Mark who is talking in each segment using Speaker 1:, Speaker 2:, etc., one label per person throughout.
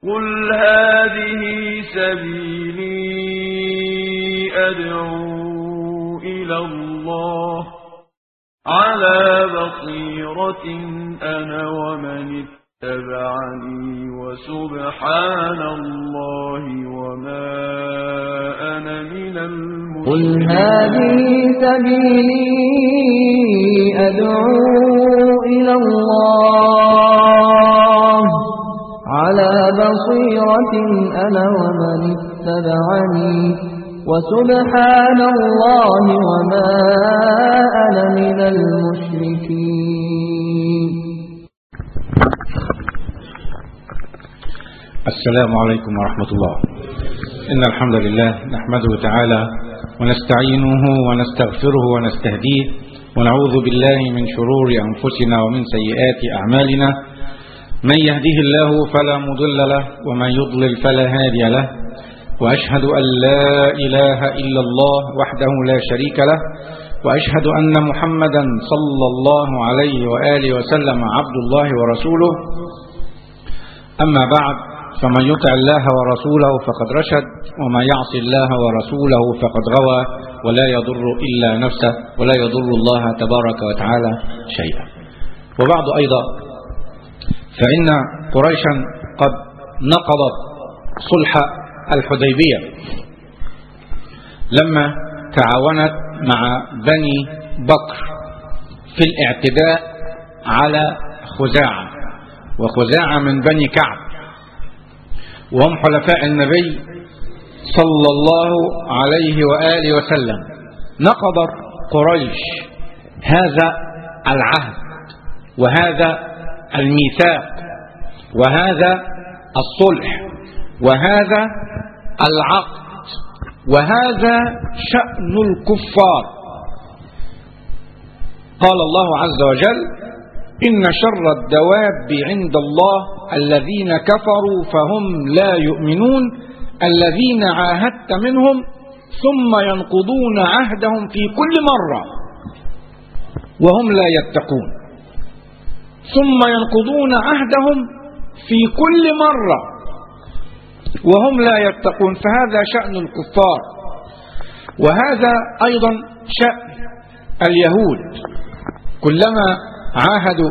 Speaker 1: قل هذه سبيلي أدعو إلى الله على بصيرة أنا ومن اتبعني وسبحان الله وما أنا من
Speaker 2: قل
Speaker 1: المشركين
Speaker 2: هذه سبيلي أدعو إلى الله على بصيرة أنا ومن اتبعني وسبحان الله وما أنا من المشركين
Speaker 3: السلام عليكم ورحمة الله إن الحمد لله نحمده تعالى ونستعينه ونستغفره ونستهديه ونعوذ بالله من شرور أنفسنا ومن سيئات أعمالنا من يهده الله فلا مضل له ومن يضلل فلا هادي له وأشهد أن لا إله إلا الله وحده لا شريك له وأشهد أن محمدا صلى الله عليه وآله وسلم عبد الله ورسوله أما بعد فمن يطع الله ورسوله فقد رشد وما يعص الله ورسوله فقد غوى ولا يضر إلا نفسه ولا يضر الله تبارك وتعالى شيئا وبعد أيضا فإن قريشا قد نقضت صلح الحديبية لما تعاونت مع بني بكر في الاعتداء على خزاعة وخزاعة من بني كعب وهم حلفاء النبي صلى الله عليه وآله وسلم نقضت قريش هذا العهد وهذا الميثاق وهذا الصلح وهذا العقد وهذا شأن الكفار قال الله عز وجل إن شر الدواب عند الله الذين كفروا فهم لا يؤمنون الذين عاهدت منهم ثم ينقضون عهدهم في كل مرة وهم لا يتقون ثم ينقضون عهدهم في كل مرة وهم لا يتقون فهذا شأن الكفار وهذا أيضا شأن اليهود كلما عاهدوا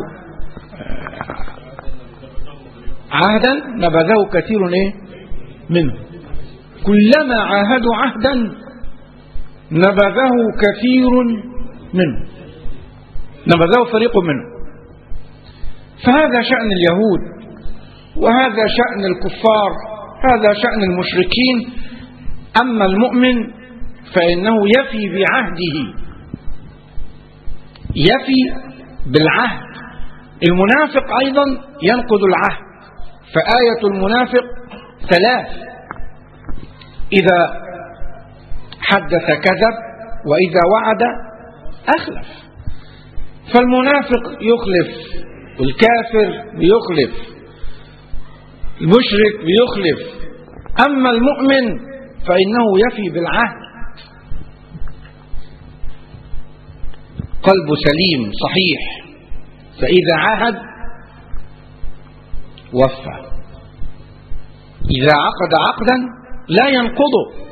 Speaker 3: عهدا نبذه كثير ايه منه كلما عاهدوا عهدا نبذه كثير منه نبذه فريق منه فهذا شأن اليهود وهذا شأن الكفار هذا شأن المشركين أما المؤمن فإنه يفي بعهده يفي بالعهد المنافق أيضا ينقض العهد فآية المنافق ثلاث إذا حدث كذب وإذا وعد أخلف فالمنافق يخلف والكافر بيخلف المشرك بيخلف أما المؤمن فإنه يفي بالعهد قلب سليم صحيح فإذا عاهد وفى إذا عقد عقدا لا ينقضه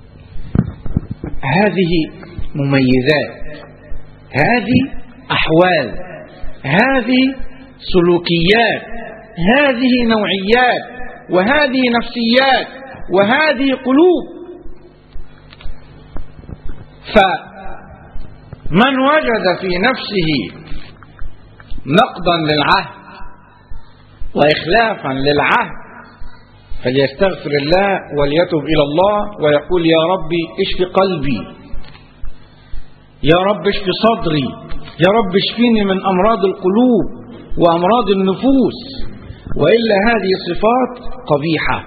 Speaker 3: هذه مميزات هذه أحوال هذه سلوكيات هذه نوعيات وهذه نفسيات وهذه قلوب فمن وجد في نفسه نقضا للعهد وإخلافا للعهد فليستغفر الله وليتب إلى الله ويقول يا ربي اشف قلبي يا رب اشف صدري يا رب اشفيني من أمراض القلوب وأمراض النفوس وإلا هذه صفات قبيحة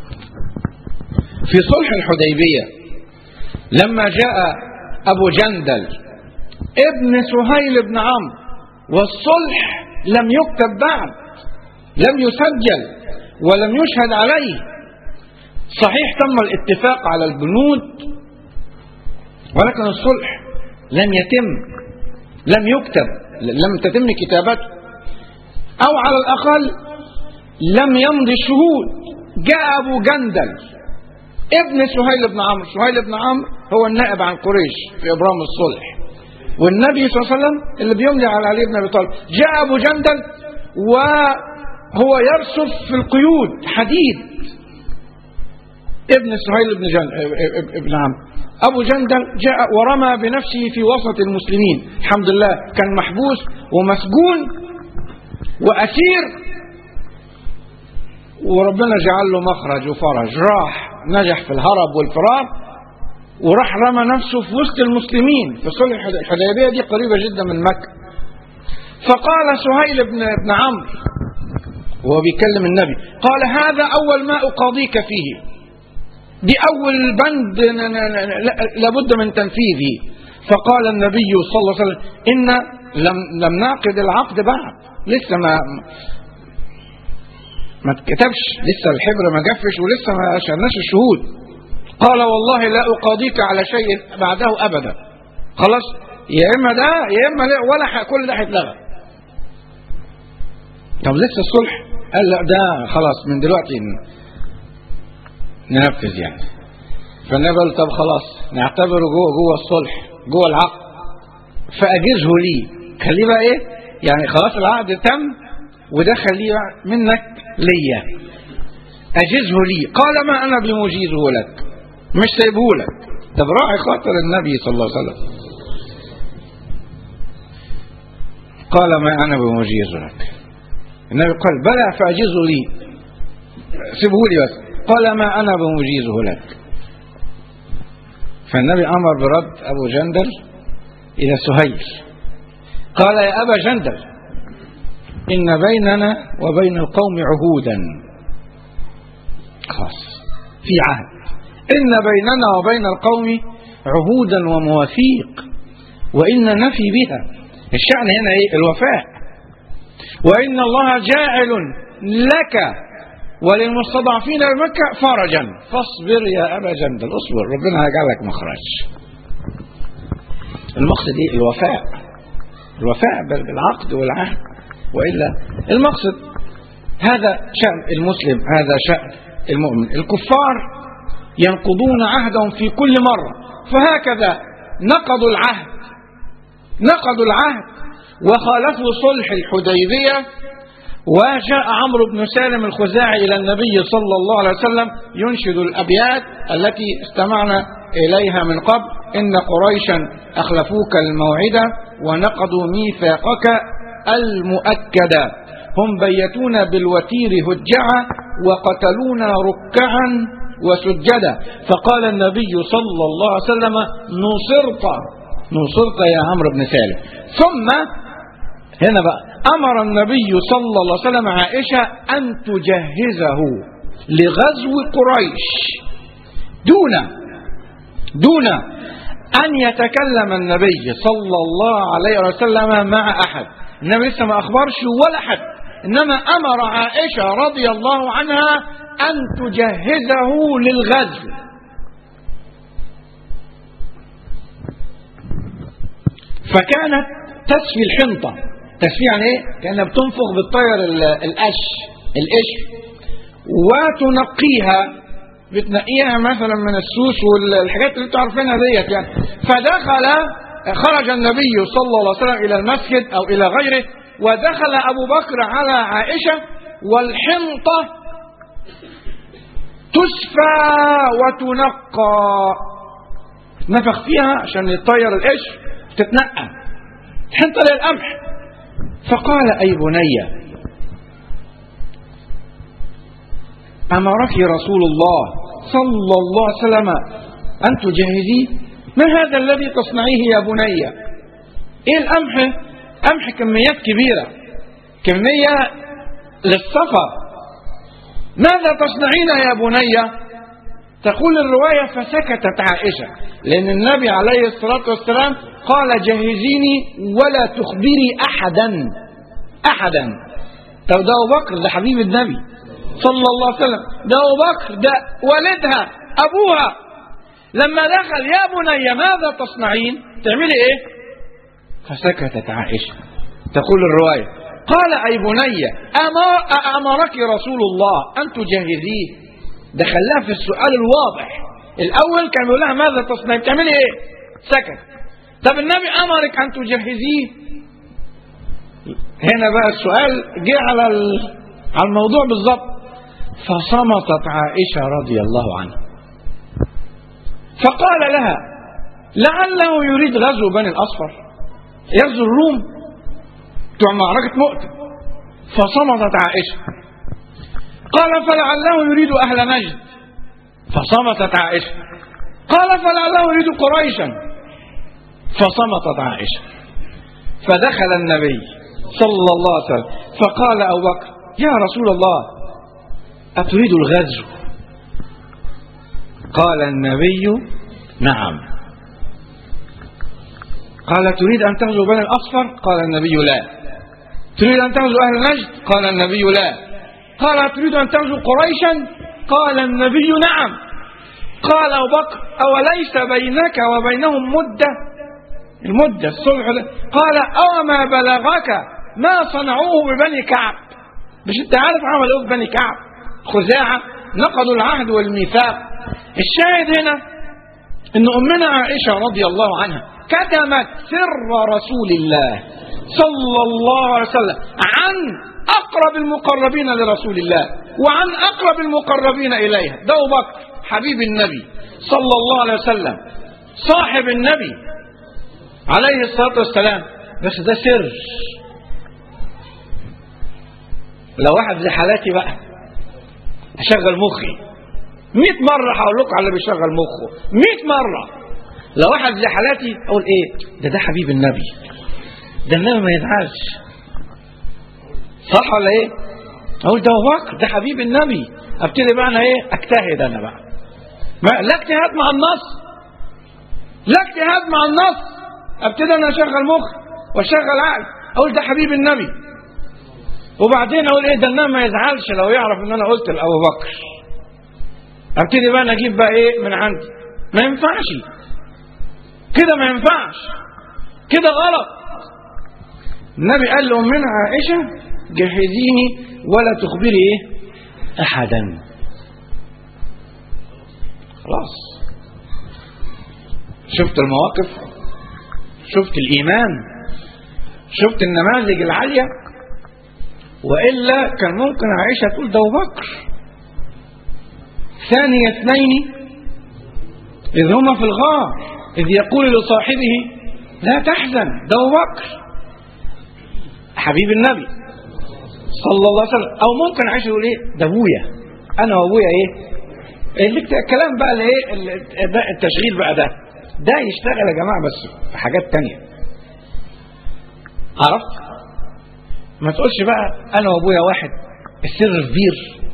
Speaker 3: في صلح الحديبية لما جاء أبو جندل ابن سهيل بن عمرو والصلح لم يكتب بعد لم يسجل ولم يشهد عليه صحيح تم الاتفاق على البنود ولكن الصلح لم يتم لم يكتب لم تتم كتابته أو على الأقل لم يمضي الشهود جاء أبو جندل ابن سهيل بن عمرو سهيل بن عمرو هو النائب عن قريش في إبرام الصلح والنبي صلى الله عليه وسلم اللي بيملي على علي بن أبي طالب جاء أبو جندل وهو يرصف في القيود حديد ابن سهيل بن جن... ابن عمرو أبو جندل جاء ورمى بنفسه في وسط المسلمين الحمد لله كان محبوس ومسجون وأسير وربنا جعل له مخرج وفرج راح نجح في الهرب والفرار وراح رمى نفسه في وسط المسلمين في صلح الحديبية دي قريبة جدا من مكة فقال سهيل بن ابن عمرو وهو بيكلم النبي قال هذا أول ما أقاضيك فيه دي أول بند لابد من تنفيذه فقال النبي صلى الله عليه وسلم إن لم, لم نعقد العقد بعد لسه ما ما اتكتبش لسه الحبر ما جفش ولسه ما شرناش الشهود قال والله لا أقاضيك على شيء بعده أبدا خلاص يا إما ده يا إما لا ولا كل ده هيتلغى طب لسه الصلح قال لا ده خلاص من دلوقتي ننفذ يعني فالنبي قال طب خلاص نعتبره جوه جوه الصلح جوه العقد فاجزه لي خليه بقى ايه يعني خلاص العقد تم وده خليه منك ليا اجزه لي قال ما انا بمجيزه لك مش سايبه لك طب راعي خاطر النبي صلى الله عليه وسلم قال ما انا بمجيزه لك النبي قال بلى فاجزه لي سيبه لي بس قال ما أنا بمجيزه لك فالنبي أمر برد أبو جندل إلى سهيل قال يا أبا جندل إن بيننا وبين القوم عهودا خلاص في عهد إن بيننا وبين القوم عهودا ومواثيق وإن نفي بها الشأن هنا إيه الوفاء وإن الله جاعل لك وللمستضعفين بمكة فرجا فاصبر يا أبا جندل اصبر ربنا هيجعل لك مخرج المقصد ايه الوفاء الوفاء بالعقد والعهد وإلا المقصد هذا شأن المسلم هذا شأن المؤمن الكفار ينقضون عهدهم في كل مرة فهكذا نقضوا العهد نقضوا العهد وخالفوا صلح الحديبية وجاء عمرو بن سالم الخزاعي إلى النبي صلى الله عليه وسلم ينشد الأبيات التي استمعنا إليها من قبل إن قريشا أخلفوك الموعدة ونقضوا ميثاقك المؤكدا هم بيتونا بالوتير هجعا وقتلونا ركعا وسجدا فقال النبي صلى الله عليه وسلم نصرت نصرت يا عمرو بن سالم ثم هنا بقى أمر النبي صلى الله عليه وسلم عائشة أن تجهزه لغزو قريش دون دون أن يتكلم النبي صلى الله عليه وسلم مع أحد النبي لسه ما أخبرش ولا حد إنما أمر عائشة رضي الله عنها أن تجهزه للغزو فكانت تسفي الحنطة تسفيه يعني ايه؟ كانها بتنفخ بالطير القش القشر وتنقيها بتنقيها مثلا من السوس والحاجات اللي انتوا عارفينها ديت يعني فدخل خرج النبي صلى الله عليه وسلم الى المسجد او الى غيره ودخل ابو بكر على عائشه والحنطه تسفى وتنقى نفخ فيها عشان يطير القشر تتنقى الحنطه للقمح فقال أي بني أمرك رسول الله صلى الله عليه وسلم أن تجهزي ما هذا الذي تصنعيه يا بني إيه القمح قمح كميات كبيرة كمية للسفر ماذا تصنعين يا بني تقول الرواية فسكتت عائشة لأن النبي عليه الصلاة والسلام قال جهزيني ولا تخبري أحدا أحدا طب ده أبو بكر ده حبيب النبي صلى الله عليه وسلم ده أبو بكر ده والدها أبوها لما دخل يا بني ماذا تصنعين تعملي إيه فسكتت عائشة تقول الرواية قال أي بني أما أمرك رسول الله أن تجهزيه ده خلاها في السؤال الواضح الأول كان بيقول لها ماذا تصنع بتعملي إيه سكت طب النبي أمرك أن تجهزيه هنا بقى السؤال جه على على الموضوع بالظبط فصمتت عائشة رضي الله عنها فقال لها لعله يريد غزو بني الأصفر يغزو الروم بتوع معركة مؤتة فصمتت عائشة قال فلعله يريد أهل نجد فصمتت عائشة قال فلعله يريد قريشا فصمتت عائشة فدخل النبي صلى الله عليه وسلم فقال أبو بكر يا رسول الله أتريد الغزو قال النبي نعم قال تريد أن تغزو بني الأصفر قال النبي لا تريد أن تغزو أهل نجد قال النبي لا قال تريد أن تغزو قريشا قال النبي نعم قال أبو بكر أوليس بينك وبينهم مدة المدة الصلح ده قال أوما بلغك ما صنعوه ببني كعب مش انت عارف عملوا ايه ببني كعب خزاعة نقضوا العهد والميثاق الشاهد هنا ان امنا عائشة رضي الله عنها كتمت سر رسول الله صلى الله عليه وسلم عن اقرب المقربين لرسول الله وعن اقرب المقربين اليها ده ابو بكر حبيب النبي صلى الله عليه وسلم صاحب النبي عليه الصلاة والسلام بس ده سر لو واحد زي حالاتي بقى اشغل مخي 100 مرة هقول لكم على اللي بيشغل مخه 100 مرة لو واحد زي حالاتي اقول ايه ده ده حبيب النبي ده النبي ما يزعلش صح ولا ايه اقول ده ابو بكر ده حبيب النبي ابتدي بقى انا ايه اجتهد انا بقى ما لا اجتهاد مع النص لا اجتهاد مع النص ابتدي انا اشغل مخي واشغل عقل اقول ده حبيب النبي وبعدين اقول ايه ده النبي ما يزعلش لو يعرف ان انا قلت لابو بكر ابتدي بقى انا اجيب بقى ايه من عندي ما ينفعش كده ما ينفعش كده غلط النبي قال لأمنا عائشة جهزيني ولا تخبري ايه احدا خلاص شفت المواقف شفت الايمان شفت النماذج العالية وإلا كان ممكن عائشة تقول ده أبو بكر ثاني اثنين إذ هما في الغار إذ يقول لصاحبه لا تحزن ده أبو بكر حبيب النبي صلى الله عليه وسلم أو ممكن عائشة يقول إيه ده أبويا أنا وأبويا إيه الكلام بقى اللي إيه التشغيل بقى ده ده يشتغل يا جماعة بس في حاجات تانية عرفت ما تقولش بقى انا وابويا واحد السر كبير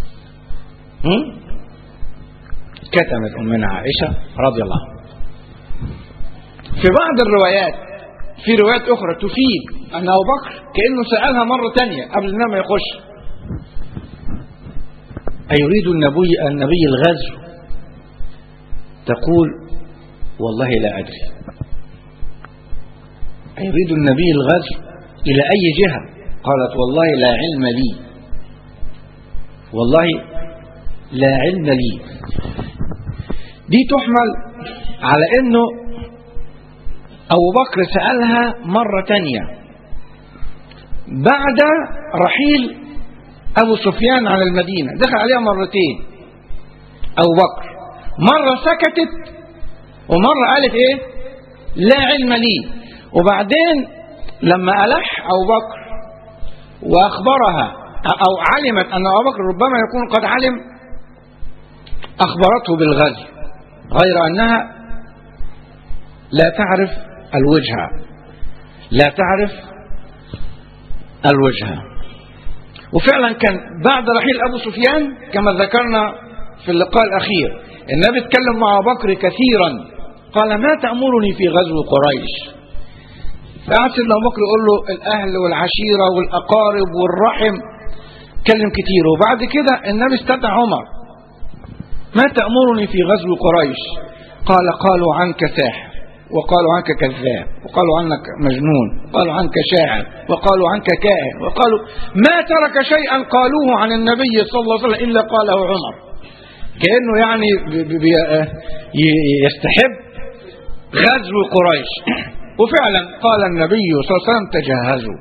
Speaker 3: كتمت امنا عائشه رضي الله عنها في بعض الروايات في روايات اخرى تفيد ان ابو بكر كانه سالها مره تانية قبل انها ما يخش ايريد النبي النبي الغزو تقول والله لا ادري ايريد النبي الغزو الى اي جهه قالت والله لا علم لي والله لا علم لي دي تحمل على انه ابو بكر سألها مرة تانية بعد رحيل ابو سفيان عن المدينة دخل عليها مرتين ابو بكر مرة سكتت ومرة قالت ايه لا علم لي وبعدين لما ألح أبو بكر وأخبرها أو علمت أن أبو بكر ربما يكون قد علم أخبرته بالغزو غير أنها لا تعرف الوجهة لا تعرف الوجهة وفعلا كان بعد رحيل أبو سفيان كما ذكرنا في اللقاء الأخير النبي اتكلم مع أبو بكر كثيرا قال ما تأمرني في غزو قريش فقعد سيدنا ابو بكر يقول له الاهل والعشيره والاقارب والرحم كلم كتير وبعد كده النبي استدعى عمر ما تأمرني في غزو قريش قال قالوا عنك ساحر وقالوا عنك كذاب وقالوا عنك مجنون وقالوا عنك شاعر وقالوا عنك كاهن وقالوا ما ترك شيئا قالوه عن النبي صلى الله عليه وسلم إلا قاله عمر كأنه يعني بي بي يستحب غزو قريش وفعلا قال النبي صلى الله عليه وسلم تجهزوا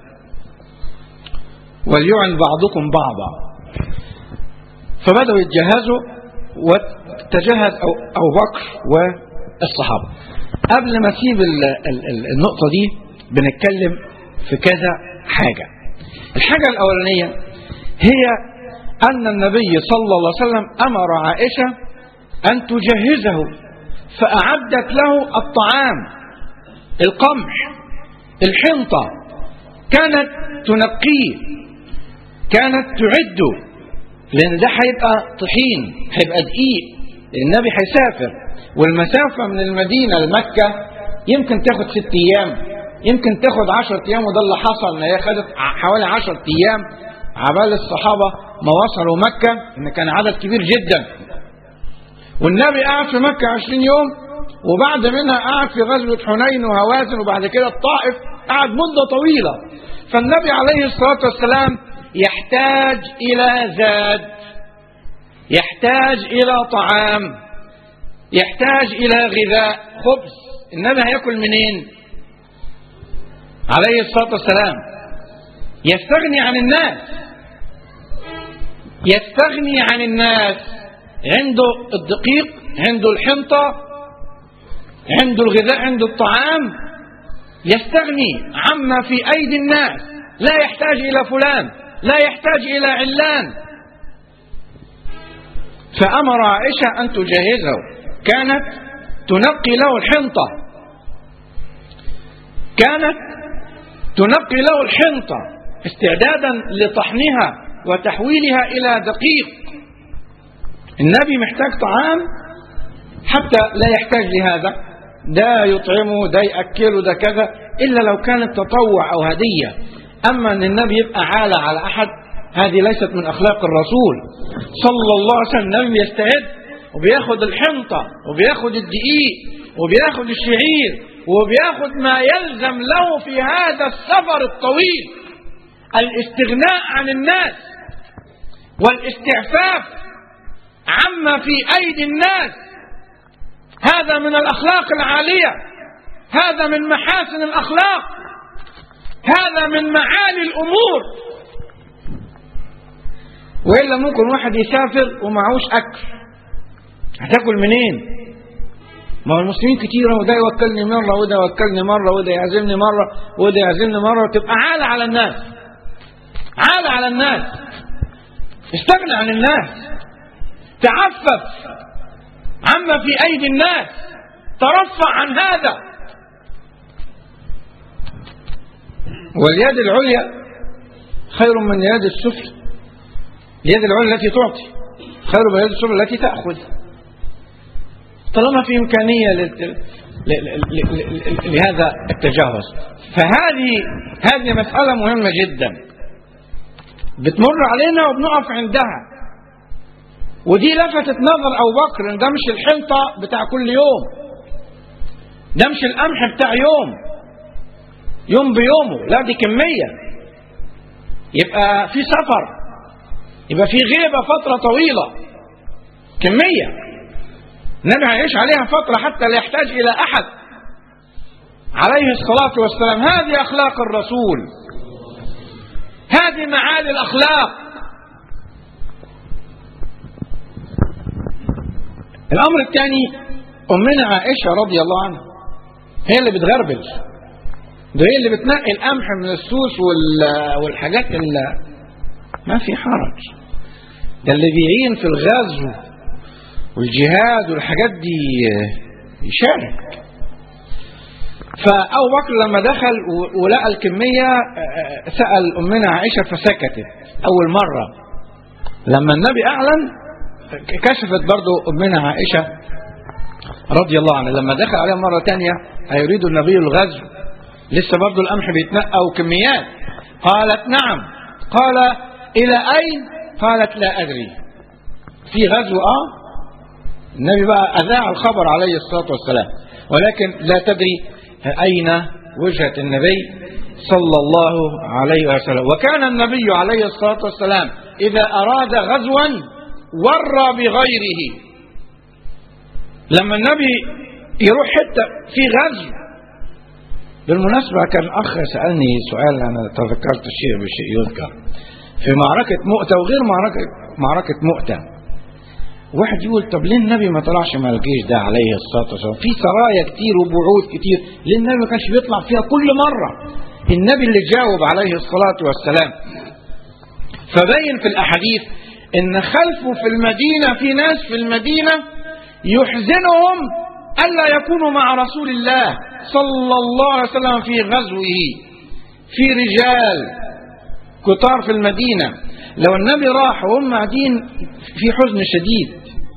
Speaker 3: وليعن بعضكم بعضا فبدأوا يتجهزوا وتجهز أبو بكر والصحابة قبل ما اسيب النقطة دي بنتكلم في كذا حاجة الحاجة الأولانية هي أن النبي صلى الله عليه وسلم أمر عائشة أن تجهزه فأعدت له الطعام القمح الحنطة كانت تنقيه كانت تعده لأن ده هيبقى طحين هيبقى دقيق النبي هيسافر والمسافة من المدينة لمكة يمكن تاخد ست أيام يمكن تاخد عشرة أيام وده اللي حصل إن هي خدت حوالي عشرة أيام عبال الصحابة ما وصلوا مكة إن كان عدد كبير جدا والنبي قعد في مكة عشرين يوم وبعد منها قعد في غزوة حنين وهوازن وبعد كده الطائف قعد مدة طويلة فالنبي عليه الصلاة والسلام يحتاج إلى زاد يحتاج إلى طعام يحتاج إلى غذاء خبز النبي هياكل منين عليه الصلاة والسلام يستغني عن الناس يستغني عن الناس عنده الدقيق عنده الحنطة عنده الغذاء عنده الطعام يستغني عما في أيدي الناس لا يحتاج إلى فلان لا يحتاج إلى علان فأمر عائشة أن تجهزه كانت تنقي له الحنطة كانت تنقي له الحنطة استعدادا لطحنها وتحويلها إلى دقيق النبي محتاج طعام حتى لا يحتاج لهذا ده يطعمه ده يأكله ده كذا إلا لو كانت تطوع أو هدية أما أن النبي يبقى عالة على أحد هذه ليست من أخلاق الرسول صلى الله عليه وسلم النبي يستعد وبياخد الحنطة وبياخد الدقيق وبياخد الشعير وبياخد ما يلزم له في هذا السفر الطويل الاستغناء عن الناس والاستعفاف عما في أيدي الناس هذا من الأخلاق العالية هذا من محاسن الأخلاق هذا من معالي الأمور وإلا ممكن واحد يسافر ومعهوش أكل هتاكل منين ما هو المسلمين كتير وده يوكلني مرة وده يوكلني مرة وده يعزمني مرة وده يعزمني مرة وتبقى عالة على الناس عالة على الناس استغنى عن الناس تعفف عما في أيدي الناس ترفع عن هذا واليد العليا خير من اليد السفلى اليد العليا التي تعطي خير من اليد السفلى التي تأخذ طالما في إمكانية لهذا التجاوز فهذه هذه مسألة مهمة جدا بتمر علينا وبنقف عندها ودي لفتت نظر أبو بكر إن ده مش الحنطة بتاع كل يوم ده مش القمح بتاع يوم يوم بيومه لا دي كمية يبقى في سفر يبقى في غيبة فترة طويلة كمية النبي هيعيش عليها فترة حتى لا يحتاج إلى أحد عليه الصلاة والسلام هذه أخلاق الرسول هذه معالي الأخلاق الأمر الثاني أمنا عائشة رضي الله عنها هي اللي بتغربل ده هي اللي بتنقي القمح من السوس والحاجات اللي ما في حرج ده اللي بيعين في الغزو والجهاد والحاجات دي يشارك فأبو بكر لما دخل ولقى الكمية سأل أمنا عائشة فسكتت أول مرة لما النبي أعلن كشفت برضو أمنا عائشة رضي الله عنها لما دخل عليها مرة تانية هيريد النبي الغزو لسه برضو القمح بيتنقى وكميات قالت نعم قال إلى أين قالت لا أدري في غزو آه النبي بقى أذاع الخبر عليه الصلاة والسلام ولكن لا تدري أين وجهة النبي صلى الله عليه وسلم وكان النبي عليه الصلاة والسلام إذا أراد غزوا ورى بغيره لما النبي يروح حتة في غزو بالمناسبة كان أخ سألني سؤال أنا تذكرت الشيء بشيء يذكر في معركة مؤتة وغير معركة معركة مؤتة واحد يقول طب ليه النبي ما طلعش مع الجيش ده عليه الصلاة والسلام في سرايا كتير وبعوث كتير ليه النبي ما كانش بيطلع فيها كل مرة النبي اللي جاوب عليه الصلاة والسلام فبين في الأحاديث إن خلفه في المدينة في ناس في المدينة يحزنهم ألا يكونوا مع رسول الله صلى الله عليه وسلم في غزوه في رجال كتار في المدينة لو النبي راح وهم قاعدين في حزن شديد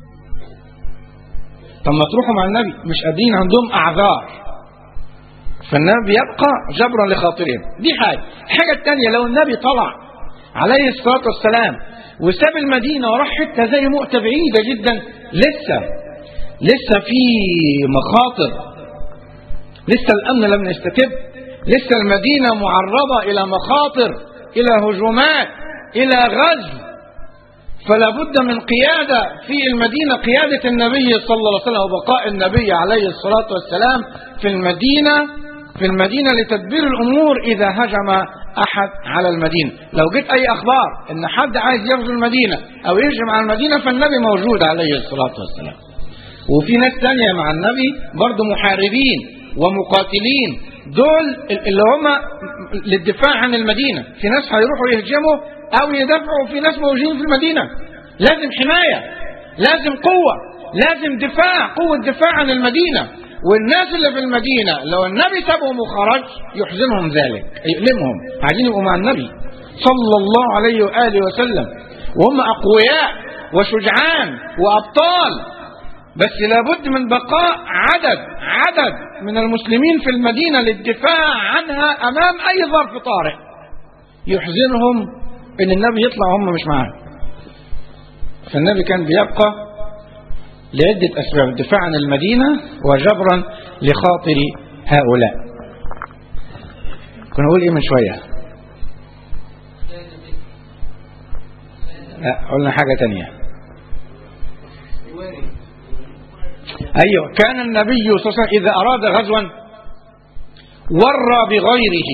Speaker 3: طب ما تروحوا مع النبي مش قادرين عندهم أعذار فالنبي يبقى جبرا لخاطرهم دي حاجة الحاجة الثانية لو النبي طلع عليه الصلاة والسلام وساب المدينة وراح حتة زي مؤتة بعيدة جدا لسه لسه في مخاطر لسه الأمن لم يستتب لسه المدينة معرضة إلى مخاطر إلى هجومات إلى غزو فلا بد من قيادة في المدينة قيادة النبي صلى الله عليه وسلم وبقاء النبي عليه الصلاة والسلام في المدينة في المدينة لتدبير الأمور إذا هجم أحد على المدينة لو جيت أي أخبار إن حد عايز يغزو المدينة أو يهجم على المدينة فالنبي موجود عليه الصلاة والسلام وفي ناس تانية مع النبي برضه محاربين ومقاتلين دول اللي هم للدفاع عن المدينة في ناس هيروحوا يهجموا أو يدافعوا في ناس موجودين في المدينة لازم حماية لازم قوة لازم دفاع قوة دفاع عن المدينة والناس اللي في المدينة لو النبي سابهم وخرج يحزنهم ذلك يؤلمهم عايزين يبقوا مع النبي صلى الله عليه وآله وسلم وهم أقوياء وشجعان وأبطال بس لابد من بقاء عدد عدد من المسلمين في المدينة للدفاع عنها أمام أي ظرف طارئ يحزنهم إن النبي يطلع وهم مش معاه فالنبي كان بيبقى لعدة أسباب الدفاع عن المدينة وجبرا لخاطر هؤلاء كنا نقول إيه من شوية لا قلنا حاجة تانية أيوة كان النبي صلى الله عليه وسلم إذا أراد غزوا ورى بغيره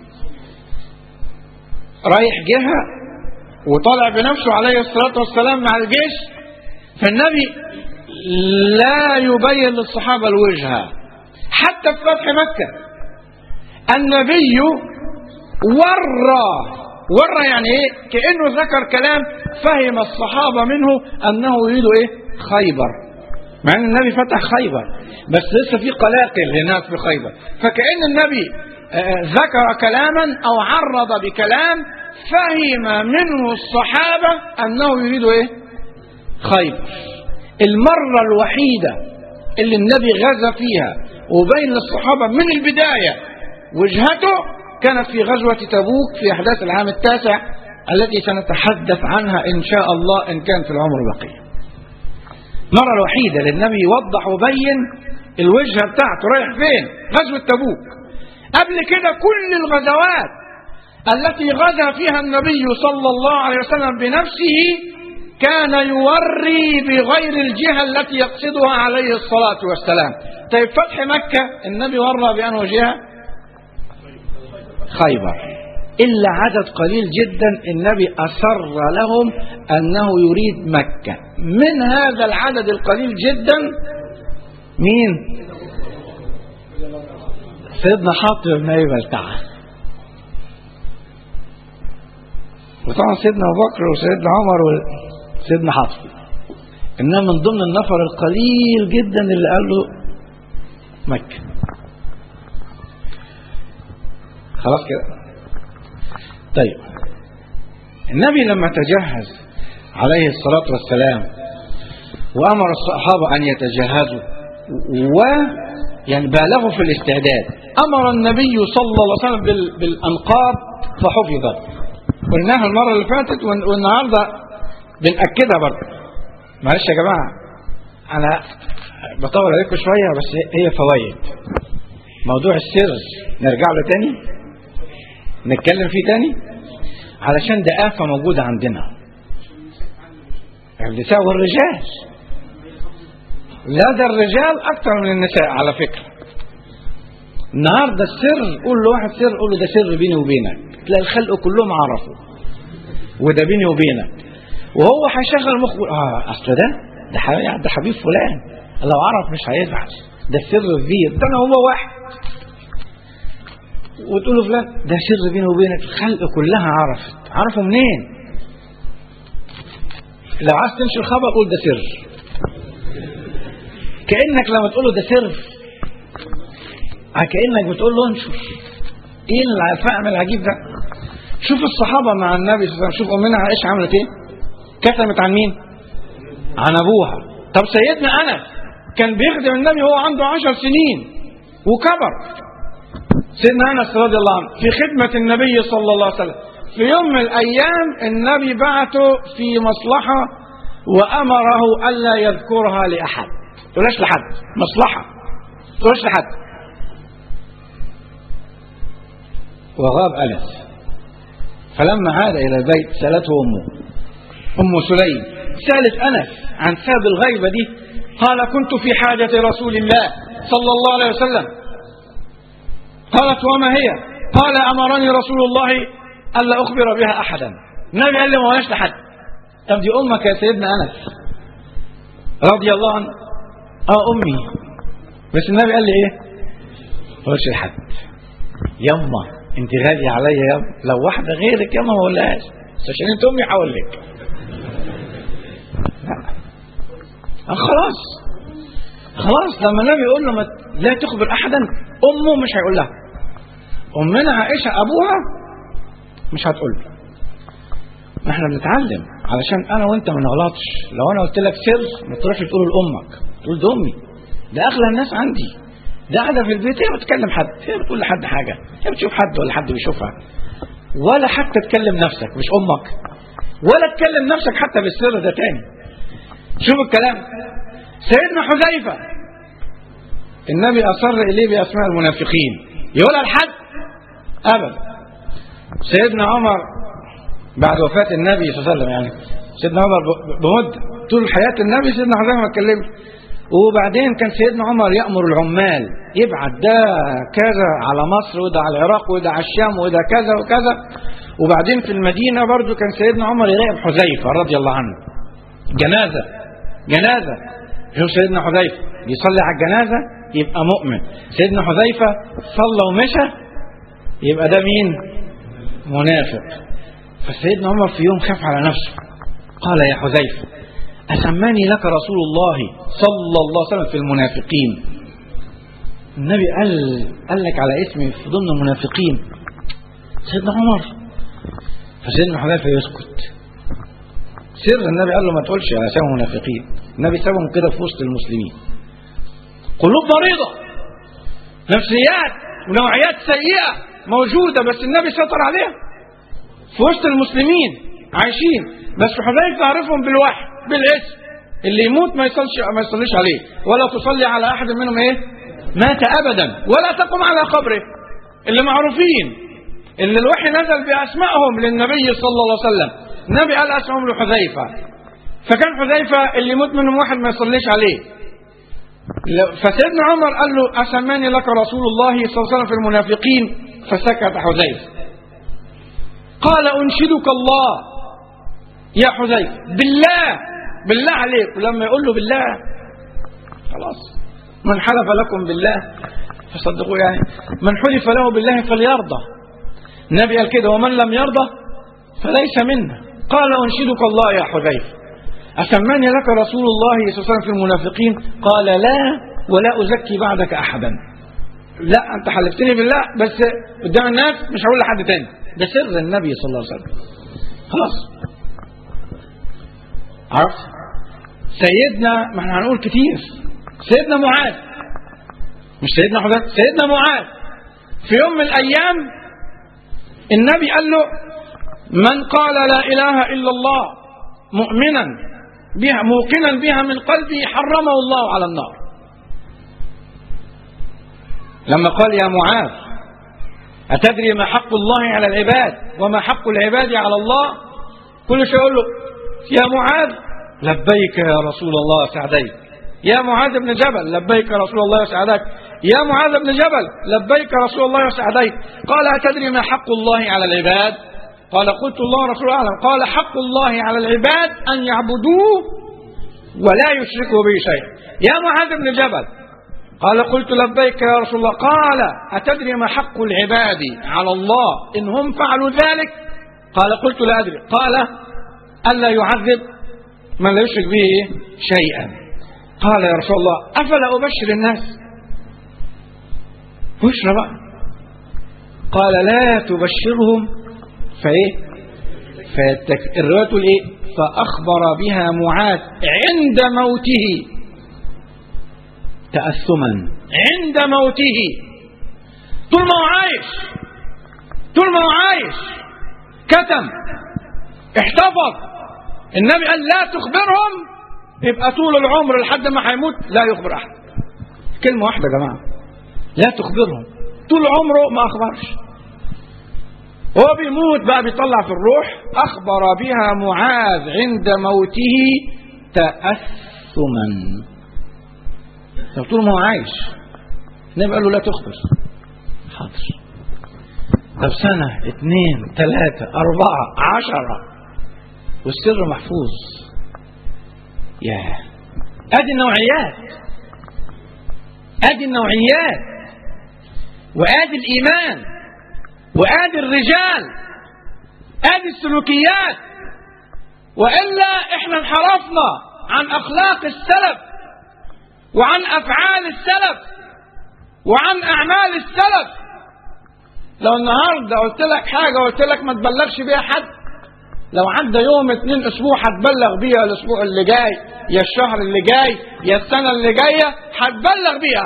Speaker 3: رايح جهة وطالع بنفسه عليه الصلاة والسلام مع الجيش فالنبي لا يبين للصحابة الوجهة حتى في فتح مكة النبي ورى ورى يعني ايه كأنه ذكر كلام فهم الصحابة منه أنه يريد ايه خيبر مع ان النبي فتح خيبر بس لسه في قلاقل هناك في خيبر فكأن النبي ذكر كلاما او عرض بكلام فهم منه الصحابة انه يريد ايه خيبر المرة الوحيدة اللي النبي غزا فيها وبين للصحابة من البداية وجهته كانت في غزوة تبوك في أحداث العام التاسع التي سنتحدث عنها إن شاء الله إن كان في العمر بقية مرة الوحيدة للنبي يوضح وبين الوجهة بتاعته رايح فين غزوة تبوك قبل كده كل الغزوات التي غزا فيها النبي صلى الله عليه وسلم بنفسه كان يوري بغير الجهة التي يقصدها عليه الصلاة والسلام طيب فتح مكة النبي ورى بأنه جهة خيبر إلا عدد قليل جدا النبي أسر لهم أنه يريد مكة من هذا العدد القليل جدا مين سيدنا حاطب بن أبي بلتعة وطبعا سيدنا أبو بكر وسيدنا عمر وسيدنا حاطب إنما من ضمن النفر القليل جدا اللي قال له مكة خلاص كده طيب النبي لما تجهز عليه الصلاة والسلام وأمر الصحابة أن يتجهزوا و يعني بالغوا في الاستعداد أمر النبي صلى الله عليه وسلم بال... بالأنقاض فحفظت قلناها المرة اللي فاتت والنهاردة بنأكدها برضه معلش يا جماعة أنا بطول عليكم شوية بس هي فوائد موضوع السر نرجع له تاني نتكلم فيه تاني علشان ده آفة موجودة عندنا النساء والرجال لا ده الرجال أكتر من النساء على فكرة النهارده السر قول لواحد سر قول له ده سر بيني وبينك تلاقي الخلق كلهم عرفوا وده بيني وبينك وهو هيشغل مخه اه اصل ده ده حبيب, ده حبيب فلان لو عرف مش هيزعل ده السر كبير ده انا هو واحد وتقول له فلان ده سر بيني وبينك الخلق كلها عرفت عرفوا منين لو عايز تمشي الخبر قول ده سر كانك لما تقول له ده سر كانك بتقول له انشر ايه الفهم العجيب ده شوف الصحابه مع النبي صلى الله عليه وسلم شوف امنا عائشه عملت ايه كتمت عن مين عن ابوها طب سيدنا انس كان بيخدم النبي وهو عنده عشر سنين وكبر سيدنا انس رضي الله عنه في خدمه النبي صلى الله عليه وسلم في يوم من الايام النبي بعته في مصلحه وامره الا يذكرها لاحد تقولش لحد مصلحه تقولش لحد وغاب أنس فلما عاد إلى البيت سألته أمه أم سليم سألت أنس عن سبب الغيبة دي قال كنت في حاجة رسول الله صلى الله عليه وسلم قالت وما هي قال أمرني رسول الله ألا أخبر بها أحدا النبي قال لي ما هوش لحد طب دي أمك يا سيدنا أنس رضي الله عنه اه أمي بس النبي قال لي إيه ما قلتش لحد يما انت غالية عليا يا لو واحدة غيرك يا ما اقولهاش بس عشان انت امي هقول لك لا خلاص خلاص لما النبي يقول له لا تخبر احدا امه مش هيقول لها امنا عائشة ابوها مش هتقول له ما احنا بنتعلم علشان انا وانت ما نغلطش لو انا قلت لك سر ما تروحش تقول لامك تقول ده امي ده اغلى الناس عندي ده قاعده في البيت هي بتكلم حد هي بتقول لحد حاجه هي بتشوف حد ولا حد بيشوفها ولا حتى تكلم نفسك مش امك ولا تكلم نفسك حتى بالسر ده تاني شوف الكلام سيدنا حذيفه النبي اصر اليه باسماء المنافقين يقولها لحد ابدا سيدنا عمر بعد وفاه النبي صلى الله عليه وسلم يعني سيدنا عمر بمده طول حياه النبي سيدنا حذيفه ما اتكلمش وبعدين كان سيدنا عمر يأمر العمال يبعت ده كذا على مصر وده على العراق وده على الشام وده كذا وكذا وبعدين في المدينة برضو كان سيدنا عمر يراقب حذيفة رضي الله عنه جنازة جنازة شوف سيدنا حذيفة بيصلي على الجنازة يبقى مؤمن سيدنا حذيفة صلى ومشى يبقى ده مين منافق فسيدنا عمر في يوم خاف على نفسه قال يا حذيفة أسماني لك رسول الله صلى الله عليه وسلم في المنافقين النبي قال قال لك على اسمي في ضمن المنافقين سيدنا عمر فسيدنا حذيفه يسكت سر النبي قال له ما تقولش على اسامي المنافقين النبي سابهم كده في وسط المسلمين قلوب مريضه نفسيات ونوعيات سيئه موجوده بس النبي سيطر عليها في وسط المسلمين عايشين بس حذيفه عرفهم بالوحي بالاسم اللي يموت ما يصلش ما يصليش عليه ولا تصلي على احد منهم ايه مات ابدا ولا تقم على قبره اللي معروفين اللي الوحي نزل باسمائهم للنبي صلى الله عليه وسلم النبي قال اسمائهم لحذيفه فكان حذيفه اللي يموت منهم واحد ما يصليش عليه فسيدنا عمر قال له اسماني لك رسول الله صلى الله عليه وسلم في المنافقين فسكت حذيفه قال انشدك الله يا حذيفه بالله بالله عليك ولما يقول له بالله خلاص من حلف لكم بالله فصدقوا يعني من حلف له بالله فليرضى النبي قال كده ومن لم يرضى فليس منا قال انشدك الله يا حذيفه أسماني لك رسول الله صلى الله عليه وسلم في المنافقين قال لا ولا أزكي بعدك أحدا لا أنت حلفتني بالله بس قدام الناس مش هقول لحد تاني ده سر النبي صلى الله عليه وسلم خلاص عرفت سيدنا ما احنا هنقول كتير سيدنا معاذ مش سيدنا حذيفه سيدنا معاذ في يوم من الايام النبي قال له من قال لا اله الا الله مؤمنا بها موقنا بها من قلبه حرمه الله على النار لما قال يا معاذ أتدري ما حق الله على العباد وما حق العباد على الله كل شيء يقول له يا معاذ لبيك يا رسول الله سعديك يا معاذ بن جبل لبيك يا رسول الله وسعديك يا معاذ بن جبل لبيك يا رسول الله وسعديك قال أتدري ما حق الله على العباد قال قلت الله ورسوله أعلم قال حق الله على العباد أن يعبدوه ولا يشركوا به شيئا يا معاذ بن جبل قال قلت لبيك يا رسول الله قال أتدري ما حق العباد على الله إن هم فعلوا ذلك قال قلت لا أدري قال ألا يعذب من لا يشرك به شيئا قال يا رسول الله أفلا أبشر الناس بشرى بقى قال لا تبشرهم فإيه فالتك... الرواية تقول إيه فأخبر بها معاذ عند موته تأثما عند موته طول ما هو عايش طول ما هو عايش كتم احتفظ النبي قال لا تخبرهم يبقى طول العمر لحد ما هيموت لا يخبر احد كلمه واحده يا جماعه لا تخبرهم طول عمره ما اخبرش هو بيموت بقى بيطلع في الروح اخبر بها معاذ عند موته تاثما طب طول ما هو عايش النبي قال له لا تخبر حاضر طب سنة اثنين ثلاثة أربعة عشرة والسر محفوظ يا ادي النوعيات ادي النوعيات وادي الايمان وادي الرجال ادي السلوكيات والا احنا انحرفنا عن اخلاق السلف وعن افعال السلف وعن اعمال السلف لو النهارده قلت لك حاجه وقلت لك ما تبلغش بيها حد لو عدى يوم اتنين اسبوع هتبلغ بيها الاسبوع اللي جاي يا الشهر اللي جاي يا السنه اللي جايه هتبلغ بيها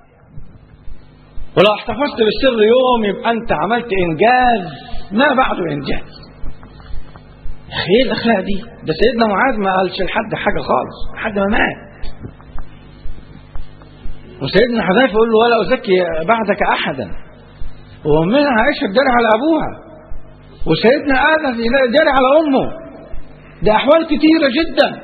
Speaker 3: ولو احتفظت بالسر يوم يبقى انت عملت انجاز ما بعده انجاز ايه الاخلاق دي ده سيدنا معاذ ما قالش لحد حاجه خالص لحد ما مات وسيدنا حذيفه يقول له ولا ازكي بعدك احدا وامنا عائشه تدري على ابوها وسيدنا ادم يدري على امه ده احوال كتيره جدا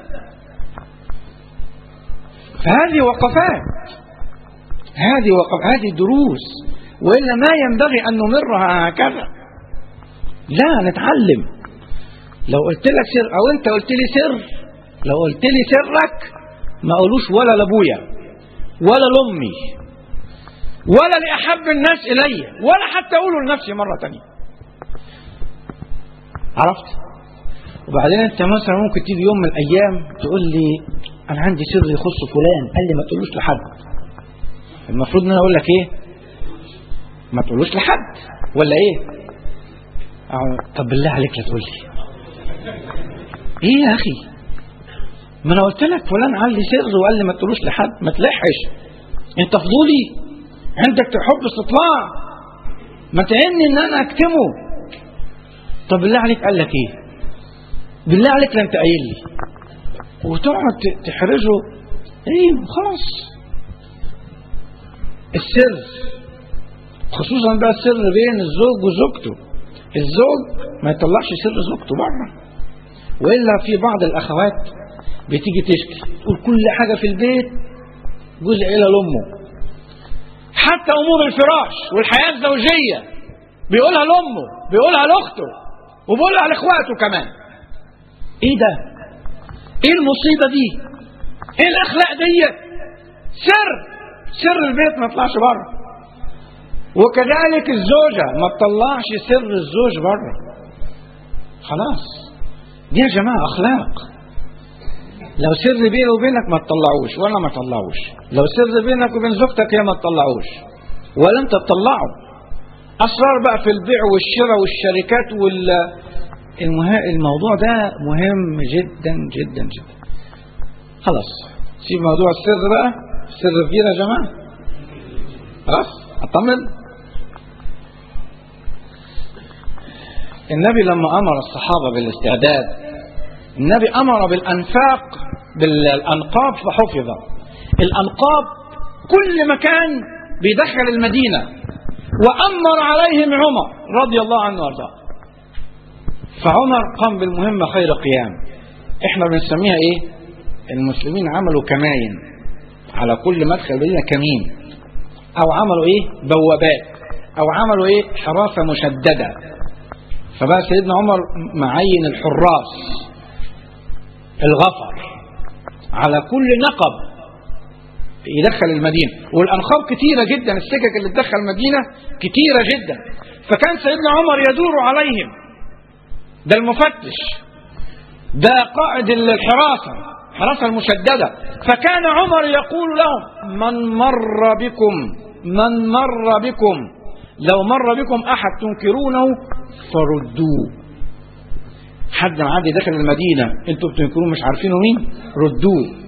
Speaker 3: فهذه وقفات هذه وقف هذه دروس والا ما ينبغي ان نمرها هكذا لا نتعلم لو قلت لك سر او انت قلت لي سر لو قلت لي سرك ما اقولوش ولا لابويا ولا لامي ولا لاحب الناس الي ولا حتى اقوله لنفسي مره ثانيه عرفت وبعدين انت مثلا ممكن تيجي يوم من الايام تقول لي انا عندي سر يخص فلان قال لي ما تقولوش لحد المفروض ان انا اقول لك ايه ما تقولوش لحد ولا ايه أو طب بالله عليك لا تقول لي ايه يا اخي ما انا قلت لك فلان قال لي سر وقال لي ما تقولوش لحد ما تلحش انت فضولي عندك حب استطلاع ما تعني ان انا اكتمه طب بالله عليك قال لك ايه بالله عليك لا انت قايل لي وتقعد تحرجه ايه خلاص السر خصوصا بقى السر بين الزوج وزوجته الزوج ما يطلعش سر زوجته بره والا في بعض الاخوات بتيجي تشكي تقول كل حاجه في البيت جزء الى لامه حتى امور الفراش والحياه الزوجيه بيقولها لامه بيقولها لاخته وبيقولها لاخواته كمان ايه ده ايه المصيبه دي ايه الاخلاق ديت سر سر البيت ما يطلعش بره وكذلك الزوجة ما تطلعش سر الزوج بره خلاص دي يا جماعة أخلاق لو سر بيني وبينك ما تطلعوش ولا ما تطلعوش لو سر بينك وبين زوجتك هي ما تطلعوش ولا انت تطلعه أسرار بقى في البيع والشراء والشركات وال المه... الموضوع ده مهم جدا جدا جدا خلاص سيب موضوع السر بقى السر كبير يا جماعة خلاص أطمن النبي لما أمر الصحابة بالاستعداد النبي أمر بالأنفاق بالأنقاب فحفظ الأنقاب كل مكان بيدخل المدينة وأمر عليهم عمر رضي الله عنه وارضاه فعمر قام بالمهمة خير قيام احنا بنسميها ايه المسلمين عملوا كماين على كل مدخل مدينة كمين او عملوا ايه بوابات او عملوا ايه حراسة مشددة فبقى سيدنا عمر معين الحراس الغفر على كل نقب يدخل المدينة والأنخاب كتيرة جدا السكك اللي تدخل المدينة كتيرة جدا فكان سيدنا عمر يدور عليهم ده المفتش ده قائد الحراسة الحراسة المشددة فكان عمر يقول لهم من مر بكم من مر بكم لو مر بكم أحد تنكرونه فردوه حد معدي داخل المدينة انتوا بتنكروه مش عارفينه مين ردوه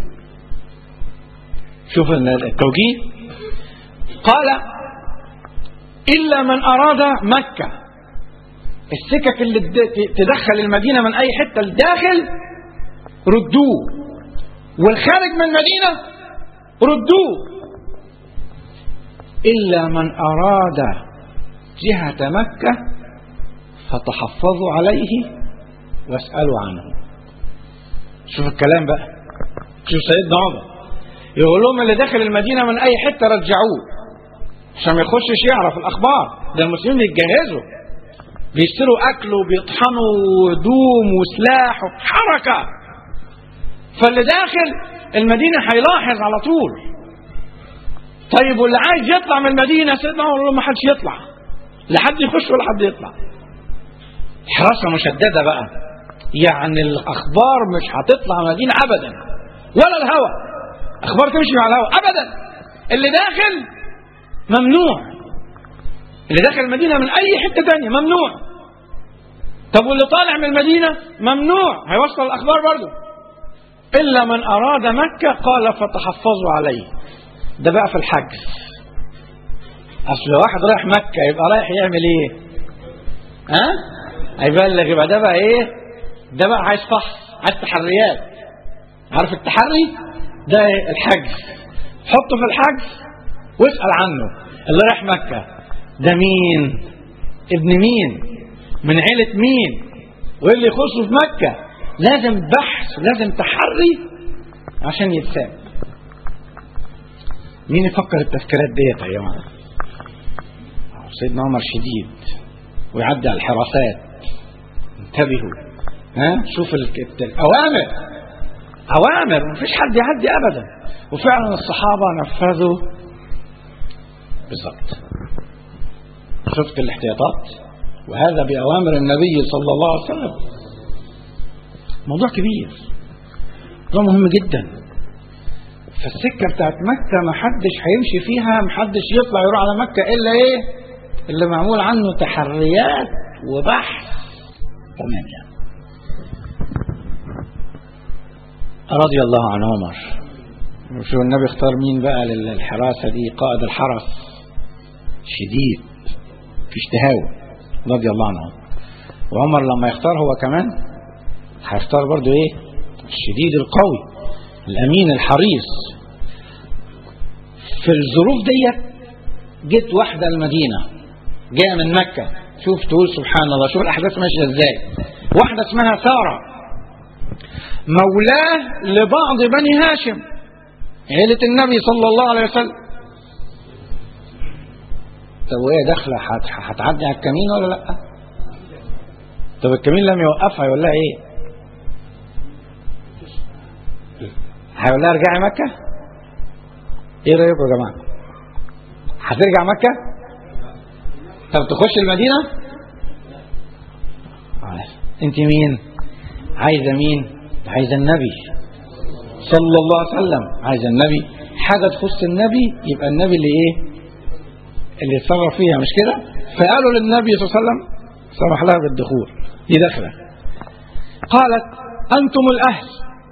Speaker 3: شوف التوجيه قال إلا من أراد مكة السكك اللي تدخل المدينة من أي حتة الداخل ردوه والخارج من المدينة ردوه إلا من أراد جهة مكة فتحفظوا عليه واسألوا عنه شوف الكلام بقى شوف سيدنا عمر يقول لهم اللي داخل المدينة من أي حتة رجعوه عشان ما يخشش يعرف الأخبار ده المسلمين بيتجهزوا بيشتروا أكل وبيطحنوا هدوم وسلاح وحركة فاللي داخل المدينة هيلاحظ على طول طيب واللي عايز يطلع من المدينة سيدنا عمر يقول له ما حدش يطلع لا حد يخش ولا حد يطلع حراسة مشددة بقى يعني الأخبار مش هتطلع مدينة أبدا ولا الهوى اخبار تمشي مع الهواء ابدا اللي داخل ممنوع اللي داخل المدينه من اي حته تانية ممنوع طب واللي طالع من المدينه ممنوع هيوصل الاخبار برضه الا من اراد مكه قال فتحفظوا عليه ده بقى في الحجز اصل واحد رايح مكه يبقى رايح يعمل ايه ها هيبلغ يبقى ده بقى ايه ده بقى عايز فحص عايز تحريات عارف التحري ده الحجز حطه في الحجز واسأل عنه اللي رايح مكة ده مين ابن مين من عيلة مين وايه اللي يخصه في مكة لازم بحث لازم تحري عشان يتساب مين يفكر التفكيرات ديت يا جماعه سيدنا عمر شديد ويعدي على الحراسات انتبهوا ها شوف الاوامر أوامر مفيش حد يعدي أبدا وفعلا الصحابة نفذوا بالضبط شفت الاحتياطات وهذا بأوامر النبي صلى الله عليه وسلم موضوع كبير موضوع مهم جدا فالسكة بتاعت مكة ما حدش هيمشي فيها ما حدش يطلع يروح على مكة إلا إيه اللي معمول عنه تحريات وبحث تمام يعني رضي الله عن عمر شو النبي اختار مين بقى للحراسة دي قائد الحرس شديد في اشتهاوة رضي الله عنه وعمر لما يختار هو كمان هيختار برضو ايه الشديد القوي الامين الحريص في الظروف ديت جت واحدة المدينة جاية من مكة شوف تقول سبحان الله شوف الأحداث ماشية ازاي واحدة اسمها سارة مولاه لبعض بني هاشم عيلة النبي صلى الله عليه وسلم طب وهي داخلة هتعدي على الكمين ولا لا طب الكمين لم يوقفها يقول لها ايه هيقول لها ارجعي مكة ايه رأيكم يا جماعة هترجع مكة طب تخش المدينة انت مين عايزة مين عايزة النبي صلى الله عليه وسلم عايزة النبي حاجة تخص النبي يبقى النبي اللي ايه اللي يتصرف فيها مش كده فقالوا للنبي صلى الله عليه وسلم سمح لها بالدخول دي دخلة قالت أنتم الأهل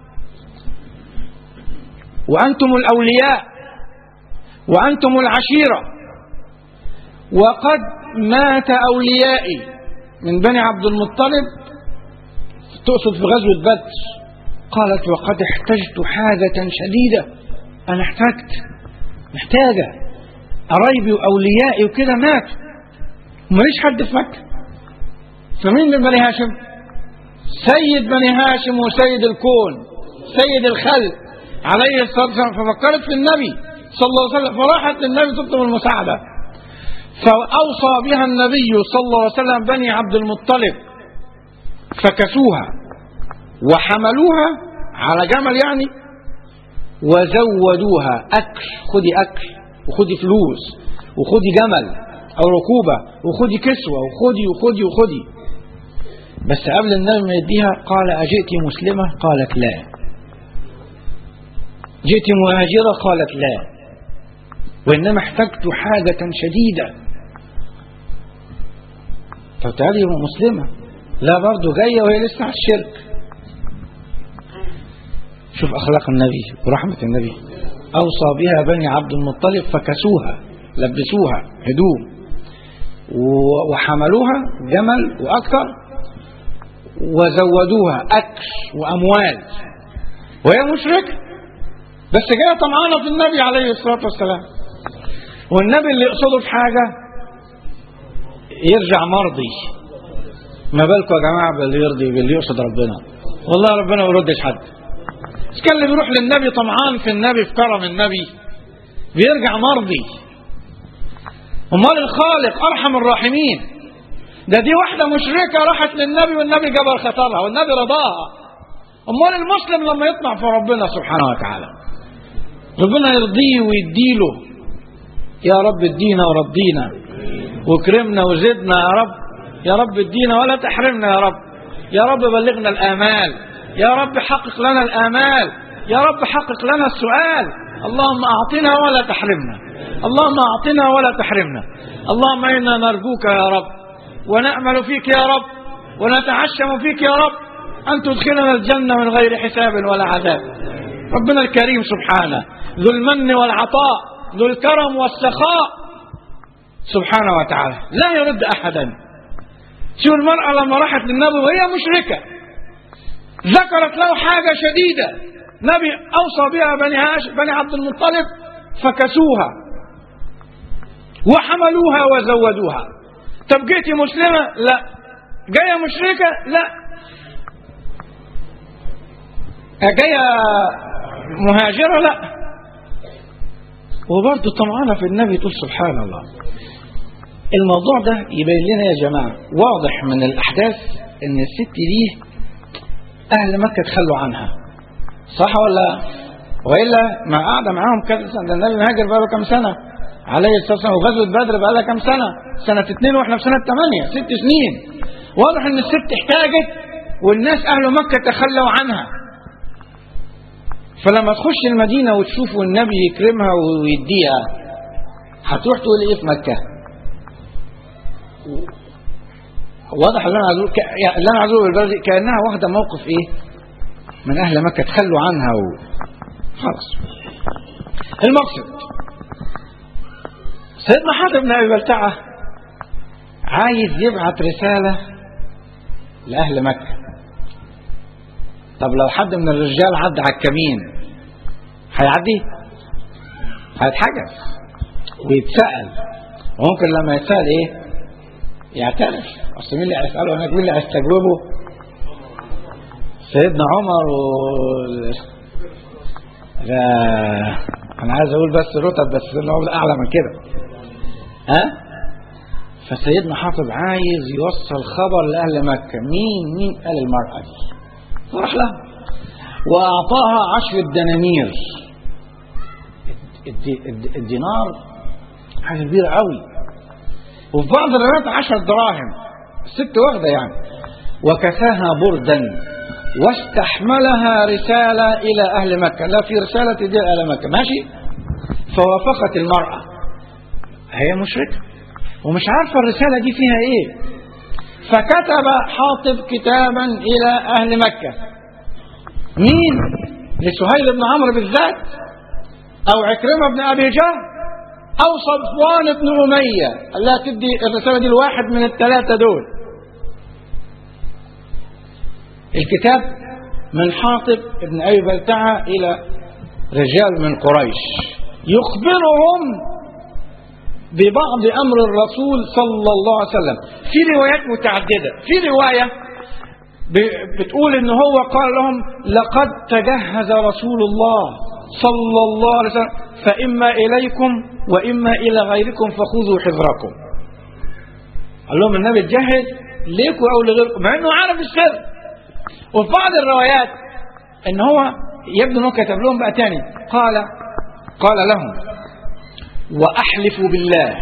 Speaker 3: وأنتم الأولياء وأنتم العشيرة وقد مات أوليائي من بني عبد المطلب تقصد في غزوة بدر قالت وقد احتجت حاجة شديدة أنا احتجت محتاجة قرايبي واوليائي وكده ماتوا ماليش حد في مكه فمين من بني هاشم سيد بني هاشم وسيد الكون سيد الخلق عليه الصلاه والسلام ففكرت في النبي صلى الله عليه وسلم فراحت للنبي تطلب المساعده فاوصى بها النبي صلى الله عليه وسلم بني عبد المطلب فكسوها وحملوها على جمل يعني وزودوها اكل خدي اكل وخدي فلوس وخدي جمل او ركوبه وخدي كسوه وخدي وخدي وخدي بس قبل النبي ما يديها قال اجئت مسلمه قالت لا جئت مهاجره قالت لا وانما احتجت حاجه شديده طب تعالي مسلمه لا برضه جايه وهي لسه على الشرك شوف أخلاق النبي ورحمة النبي أوصى بها بني عبد المطلب فكسوها لبسوها هدوم وحملوها جمل وأكثر وزودوها أكل وأموال وهي مشركة بس جاية طمعانة في النبي عليه الصلاة والسلام والنبي اللي يقصده في حاجة يرجع مرضي ما بالكم يا جماعة باللي يرضي باللي يقصد ربنا والله ربنا ما يردش حد مش كان اللي بيروح للنبي طمعان في النبي في كرم النبي بيرجع مرضي امال الخالق ارحم الراحمين ده دي واحدة مشركة راحت للنبي والنبي جبر خطرها والنبي رضاها امال المسلم لما يطمع في ربنا سبحانه وتعالى ربنا يرضيه ويديله يا رب ادينا ورضينا واكرمنا وزدنا يا رب يا رب ادينا ولا تحرمنا يا رب يا رب بلغنا الامال يا رب حقق لنا الآمال يا رب حقق لنا السؤال اللهم أعطنا ولا تحرمنا اللهم أعطنا ولا تحرمنا اللهم إنا نرجوك يا رب ونأمل فيك يا رب ونتعشم فيك يا رب أن تدخلنا الجنة من غير حساب ولا عذاب ربنا الكريم سبحانه ذو المن والعطاء ذو الكرم والسخاء سبحانه وتعالى لا يرد أحدا شو المرأة لما راحت للنبي وهي مشركة ذكرت له حاجة شديدة نبي أوصى بها بني, هاش بني عبد المطلب فكسوها وحملوها وزودوها طب جيتي مسلمة لا جاية مشركة لا جاية مهاجرة لا وبرضه طمعانة في النبي تقول سبحان الله الموضوع ده يبين لنا يا جماعة واضح من الأحداث إن الست دي أهل مكة تخلوا عنها صح ولا وإلا ما قاعدة معاهم كذا سنة ده النبي هاجر بقى له كام سنة عليه الصلاة والسلام وغزوة بدر بقى لها كام سنة سنة اثنين واحنا في سنة ثمانية ست سنين واضح إن الست احتاجت والناس أهل مكة تخلوا عنها فلما تخش المدينة وتشوف والنبي يكرمها ويديها هتروح تقول ايه في مكة واضح اللي انا عايزه اللي انا عايزه بالبلد كانها واخده موقف ايه من اهل مكه تخلوا عنها و خلاص المقصد سيدنا حاتم بن ابي بلتعه عايز يبعت رساله لاهل مكه طب لو حد من الرجال عدى على الكمين هيعدي هيتحجز ويتسأل وممكن لما يتسأل ايه يعترف اصل مين اللي هيسأله هناك مين اللي هيستجوبه سيدنا عمر و لا انا عايز اقول بس رتب بس سيدنا عمر اعلى من كده ها فسيدنا حافظ عايز يوصل خبر لاهل مكه مين مين قال المراه دي فراح لها واعطاها عشر دنانير الدينار حاجه كبيره قوي وفي بعض الروايات عشر دراهم الست واخده يعني وكساها بردا واستحملها رسالة إلى أهل مكة لا في رسالة دي إلى مكة ماشي فوافقت المرأة هي مشركة ومش عارفة الرسالة دي فيها إيه فكتب حاطب كتابا إلى أهل مكة مين لسهيل بن عمرو بالذات أو عكرمة بن أبي جهل أو صفوان بن أمية لا تدي الرسالة دي لواحد من الثلاثة دول الكتاب من حاطب بن أبي بلتعة إلى رجال من قريش يخبرهم ببعض أمر الرسول صلى الله عليه وسلم في روايات متعددة في رواية ب- بتقول ان هو قال لهم لقد تجهز رسول الله صلى الله عليه وسلم فإما إليكم وإما إلى غيركم فخذوا حذركم قال لهم النبي اتجهز ليكم أو لغيركم مع أنه عارف السر وفي بعض الروايات ان هو يبدو انه كتب لهم بقى تاني قال قال لهم واحلف بالله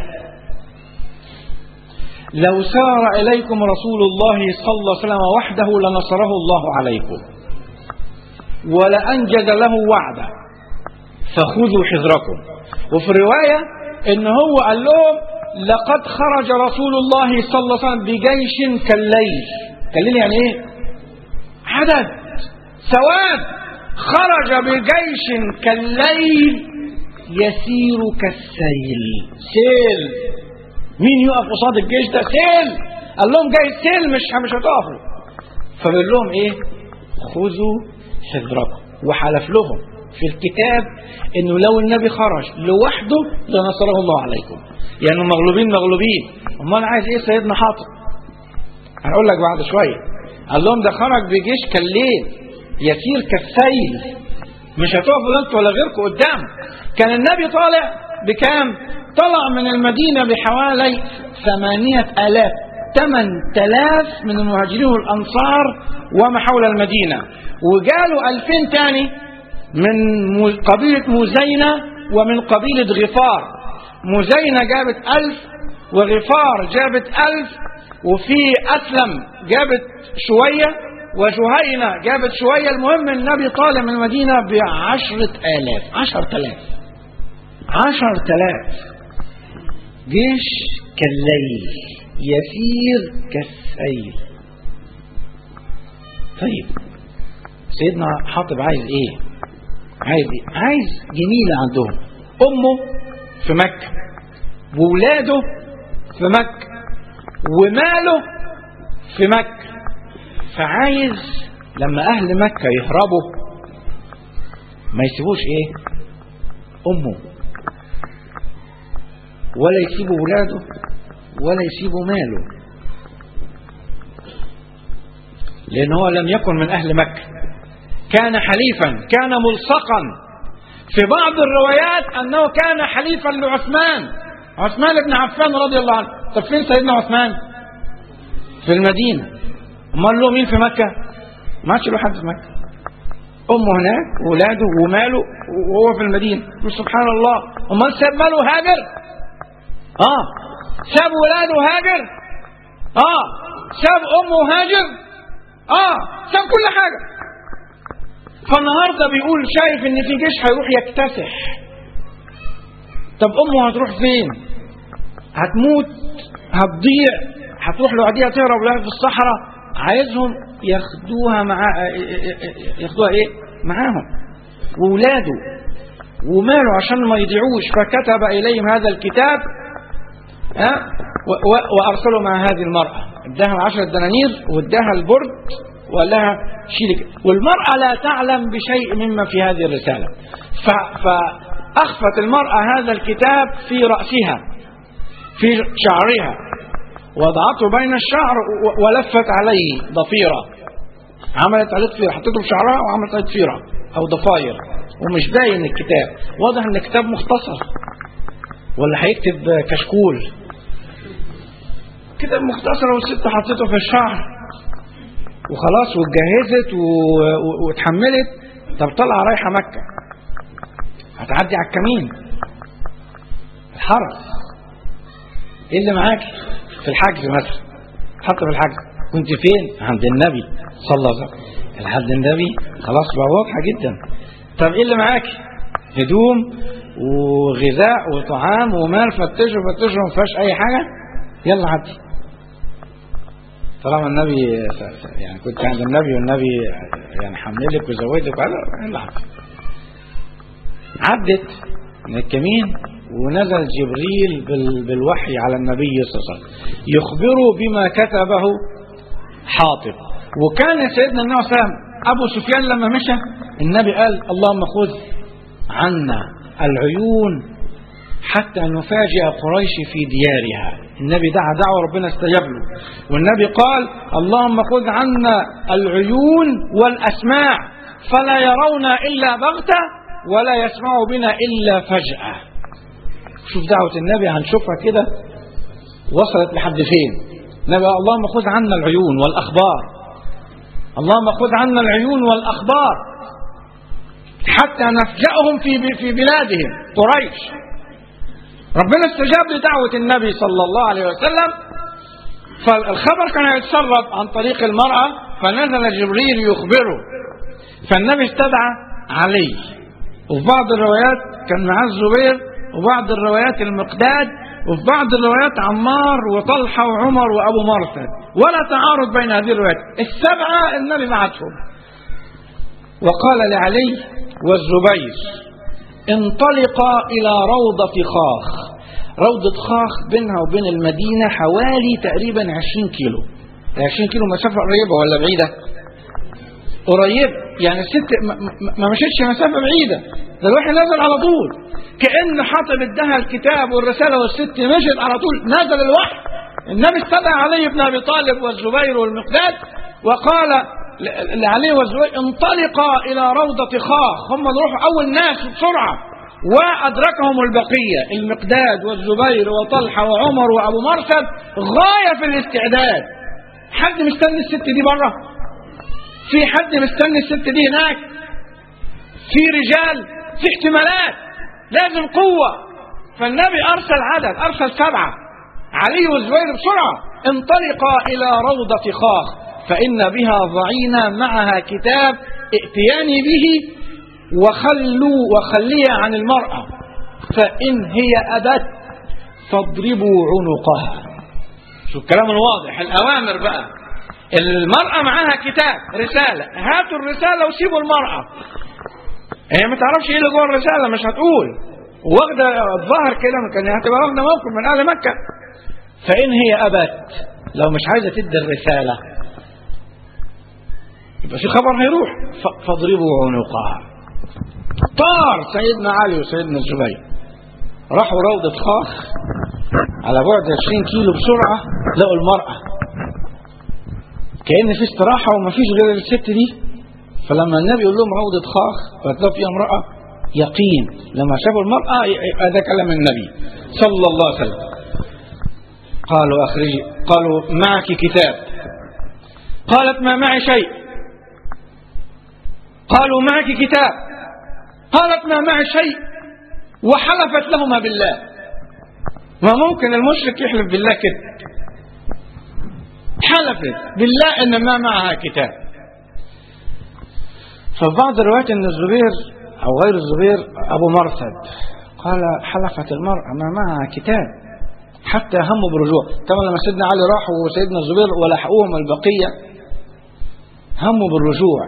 Speaker 3: لو سار اليكم رسول الله صلى الله عليه وسلم وحده لنصره الله عليكم ولانجز له وعده فخذوا حذركم وفي روايه ان هو قال لهم لقد خرج رسول الله صلى الله عليه وسلم بجيش كالليل كالليل يعني ايه عدد سواد خرج بجيش كالليل يسير كالسيل سيل مين يقف قصاد الجيش ده سيل قال لهم جاي سيل مش مش هتقفوا فبيقول لهم ايه خذوا حذركم وحلف لهم في الكتاب انه لو النبي خرج لوحده لنصره الله عليكم يعني مغلوبين مغلوبين امال عايز ايه سيدنا حاطب هنقول لك بعد شويه قال لهم ده خرج بجيش كالليل يسير كالسيل مش هتقفوا انتوا ولا غيركم قدام كان النبي طالع بكام طلع من المدينة بحوالي ثمانية آلاف ثمان تلاف من المهاجرين والأنصار وما حول المدينة وجالوا ألفين تاني من مو- قبيلة مزينة ومن قبيلة غفار مزينة جابت ألف وغفار جابت ألف وفي أسلم جابت شوية وجهينة جابت شوية المهم النبي طالع من المدينة بعشرة آلاف عشر تلاف عشر تلاف جيش كالليل يسير كالسيل طيب سيدنا حاطب عايز ايه عايز ايه عايز جميلة عندهم امه في مكة وولاده في مكة وماله في مكة فعايز لما اهل مكة يهربوا ما يسيبوش ايه امه ولا يسيبوا ولاده ولا يسيبوا ماله لان هو لم يكن من اهل مكة كان حليفا كان ملصقا في بعض الروايات انه كان حليفا لعثمان عثمان بن عفان رضي الله عنه طب فين سيدنا عثمان في المدينة امال له مين في مكة ما عادش له حد في مكة امه هناك وولاده وماله وهو في المدينة سبحان الله امال ساب ماله هاجر اه ساب ولاده هاجر اه ساب امه هاجر اه ساب كل حاجة فالنهارده بيقول شايف ان في جيش هيروح يكتسح طب امه هتروح فين هتموت هتضيع هتروح لوحديها تهرب لها في الصحراء عايزهم ياخدوها مع ياخدوها ايه معاهم وولاده وماله عشان ما يضيعوش فكتب اليهم هذا الكتاب ها و- و- وارسلوا مع هذه المراه اداها عشرة دنانير واداها البرد وقال لها شيلي كده. والمراه لا تعلم بشيء مما في هذه الرساله ف- فاخفت المراه هذا الكتاب في راسها في شعرها وضعته بين الشعر و- ولفت عليه ضفيره عملت عليه ضفيره حطيته في شعرها وعملت عليه ضفيره او ضفاير ومش باين الكتاب واضح ان الكتاب مختصر ولا هيكتب كشكول كتاب مختصر والست حطيته في الشعر وخلاص واتجهزت و- و- واتحملت طب طالعه رايحه مكه هتعدي على الكمين الحرس ايه اللي معاكي في الحجز مثلا حط في الحجز كنت فين عند النبي صلى الله عليه وسلم عند النبي خلاص بقى واضحه جدا طب ايه اللي معاكي هدوم وغذاء وطعام ومال فتشوا فتشوا ما فيهاش اي حاجه يلا عدي طالما النبي يعني كنت عند النبي والنبي يعني حملك وزودك وقال يلا عدي عدت من الكمين ونزل جبريل بال- بالوحي على النبي صلى الله عليه وسلم يخبره بما كتبه حاطب وكان سيدنا النبي صلى الله عليه وسلم ابو سفيان لما مشى النبي قال اللهم خذ عنا العيون حتى نفاجئ قريش في ديارها النبي دعا دعوة ربنا استجاب له والنبي قال اللهم خذ عنا العيون والأسماع فلا يرون إلا بغتة ولا يسمعوا بنا إلا فجأة شوف دعوة النبي هنشوفها كده وصلت لحد فين نبي اللهم خذ عنا العيون والأخبار اللهم خذ عنا العيون والأخبار حتى نفجأهم في في بلادهم قريش ربنا استجاب لدعوة النبي صلى الله عليه وسلم فالخبر كان يتسرب عن طريق المرأة فنزل جبريل يخبره فالنبي استدعى علي وفي بعض الروايات كان معاه الزبير وبعض الروايات المقداد وفي بعض الروايات عمار وطلحة وعمر وأبو مرثد ولا تعارض بين هذه الروايات السبعة النبي بعتهم وقال لعلي والزبير انطلقا إلى روضة خاخ روضة خاخ بينها وبين المدينة حوالي تقريبا 20 كيلو 20 كيلو مسافة قريبة ولا بعيدة قريب يعني الست ما, ما مشيتش مسافة بعيدة ده الواحد نزل على طول كأن حاطب ادها الكتاب والرسالة والست مشت على طول نزل الوحي النبي استدعى علي بن ابي طالب والزبير والمقداد وقال لعلي والزبير انطلقا الى روضة خاخ هم نروحوا اول ناس بسرعة وادركهم البقية المقداد والزبير وطلحة وعمر وابو مرثد غاية في الاستعداد حد مستني الست دي بره في حد مستني الست دي هناك في رجال في احتمالات لازم قوة فالنبي ارسل عدد ارسل سبعة علي والزبير بسرعة انطلقا الى روضة خاخ فإن بها ضعينة معها كتاب ائتياني به وخلوا وخليها عن المرأة فإن هي أبت فاضربوا عنقها شو الكلام الواضح الأوامر بقى المرأة معاها كتاب رسالة هاتوا الرسالة وسيبوا المرأة هي ما تعرفش ايه اللي جوه الرسالة مش هتقول واخدة الظهر كده كان هتبقى واخدة موقف من أهل مكة فإن هي أبت لو مش عايزة تدي الرسالة يبقى في خبر هيروح فاضربوا عنقها طار سيدنا علي وسيدنا الزبير راحوا روضة خاخ على بعد 20 كيلو بسرعة لقوا المرأة كأن في استراحة ومفيش غير الست دي فلما النبي يقول لهم روضة خاخ فتلاقوا فيها امرأة يقين لما شافوا المرأة هذا كلام النبي صلى الله عليه وسلم قالوا أخرجي قالوا معك كتاب قالت ما معي شيء قالوا معك كتاب قالت ما معي شيء وحلفت لهما بالله ما ممكن المشرك يحلف بالله كده حلفت بالله ان ما معها كتاب ففي بعض الروايات ان الزبير او غير الزبير ابو مرثد قال حلفت المرأة ما معها كتاب حتى هموا بالرجوع طبعا لما سيدنا علي راح وسيدنا الزبير ولحقوهم البقية هموا بالرجوع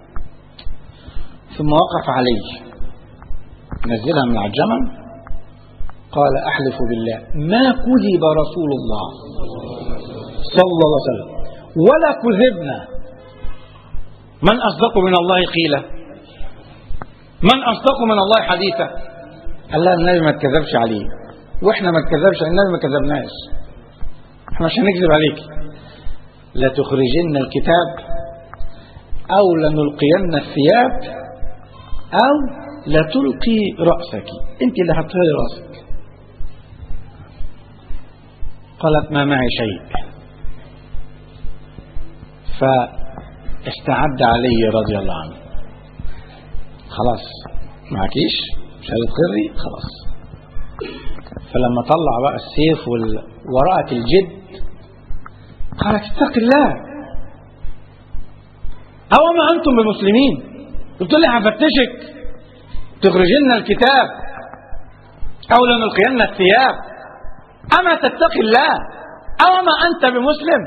Speaker 3: ثم وقف عليه نزلها من على الجمل قال أحلف بالله ما كذب رسول الله صلى الله عليه وسلم ولا كذبنا من أصدق من الله قيلا من أصدق من الله حديثا قال لا النبي ما تكذبش عليه واحنا ما تكذبش النبي ما كذبناش احنا مش هنكذب عليك لا تخرجن الكتاب او لنلقين الثياب أو لا تلقي رأسك أنت اللي هتطهري رأسك قالت ما معي شيء فاستعد علي رضي الله عنه خلاص معكيش مش هتطهري خلاص فلما طلع بقى السيف ورأت الجد قالت اتق الله أو ما أنتم بمسلمين قلت لي هفتشك تخرجن الكتاب أو لنلقين الثياب أما تتقي الله أو ما أنت بمسلم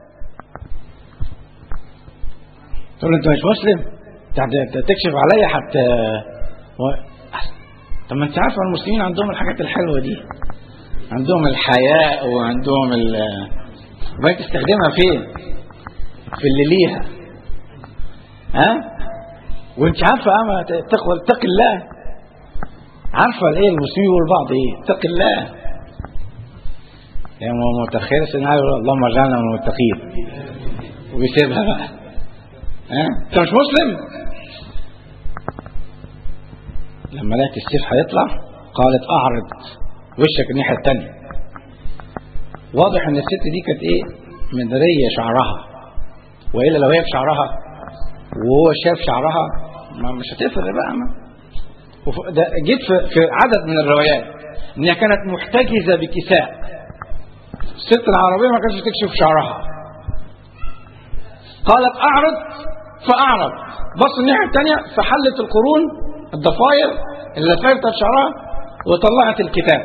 Speaker 3: تقول أنت مش مسلم تكشف عليا حتى و... طب ما انت عارف المسلمين عندهم الحاجات الحلوه دي عندهم الحياء وعندهم ال وبقى تستخدمها فين في اللي ليها ها وانت عارفه اما تقوى اتق الله عارفه الايه المسلمين يقول بعض ايه اتق الله يعني هو متخيل سيدنا اللهم اجعلنا من المتقين ويسيبها بقى ها انت مش مسلم لما لقيت السيف هيطلع قالت اعرض وشك الناحيه الثانيه واضح ان الست دي كانت ايه مدريه شعرها والا لو هي في شعرها وهو شاف شعرها ما مش هتفرق بقى ما ده جيت في, في عدد من الروايات انها كانت محتجزه بكساء الست العربيه ما كانتش تكشف شعرها قالت اعرض فاعرض بص الناحيه الثانيه فحلت القرون الضفاير اللفايف بتاعت شعرها وطلعت الكتاب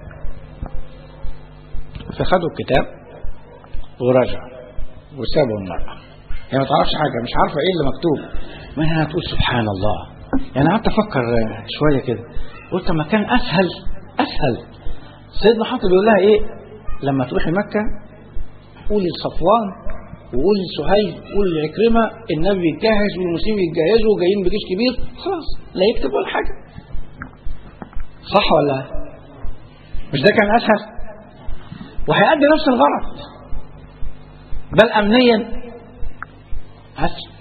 Speaker 3: فخدوا الكتاب ورجعوا وسابوا المرأة هي ما تعرفش حاجة مش عارفة ايه اللي مكتوب ما هي هتقول سبحان الله يعني قعدت افكر شوية كده قلت ما كان اسهل اسهل سيدنا حاطب يقول لها ايه لما تروحي مكة قولي لصفوان وقولي لسهيل قولي لعكرمة النبي يتجهز والمسلمين يتجهزوا وجايين بجيش كبير خلاص لا يكتب ولا حاجة صح ولا مش ده كان اسهل وهيأدي نفس الغرض بل امنيا اسهل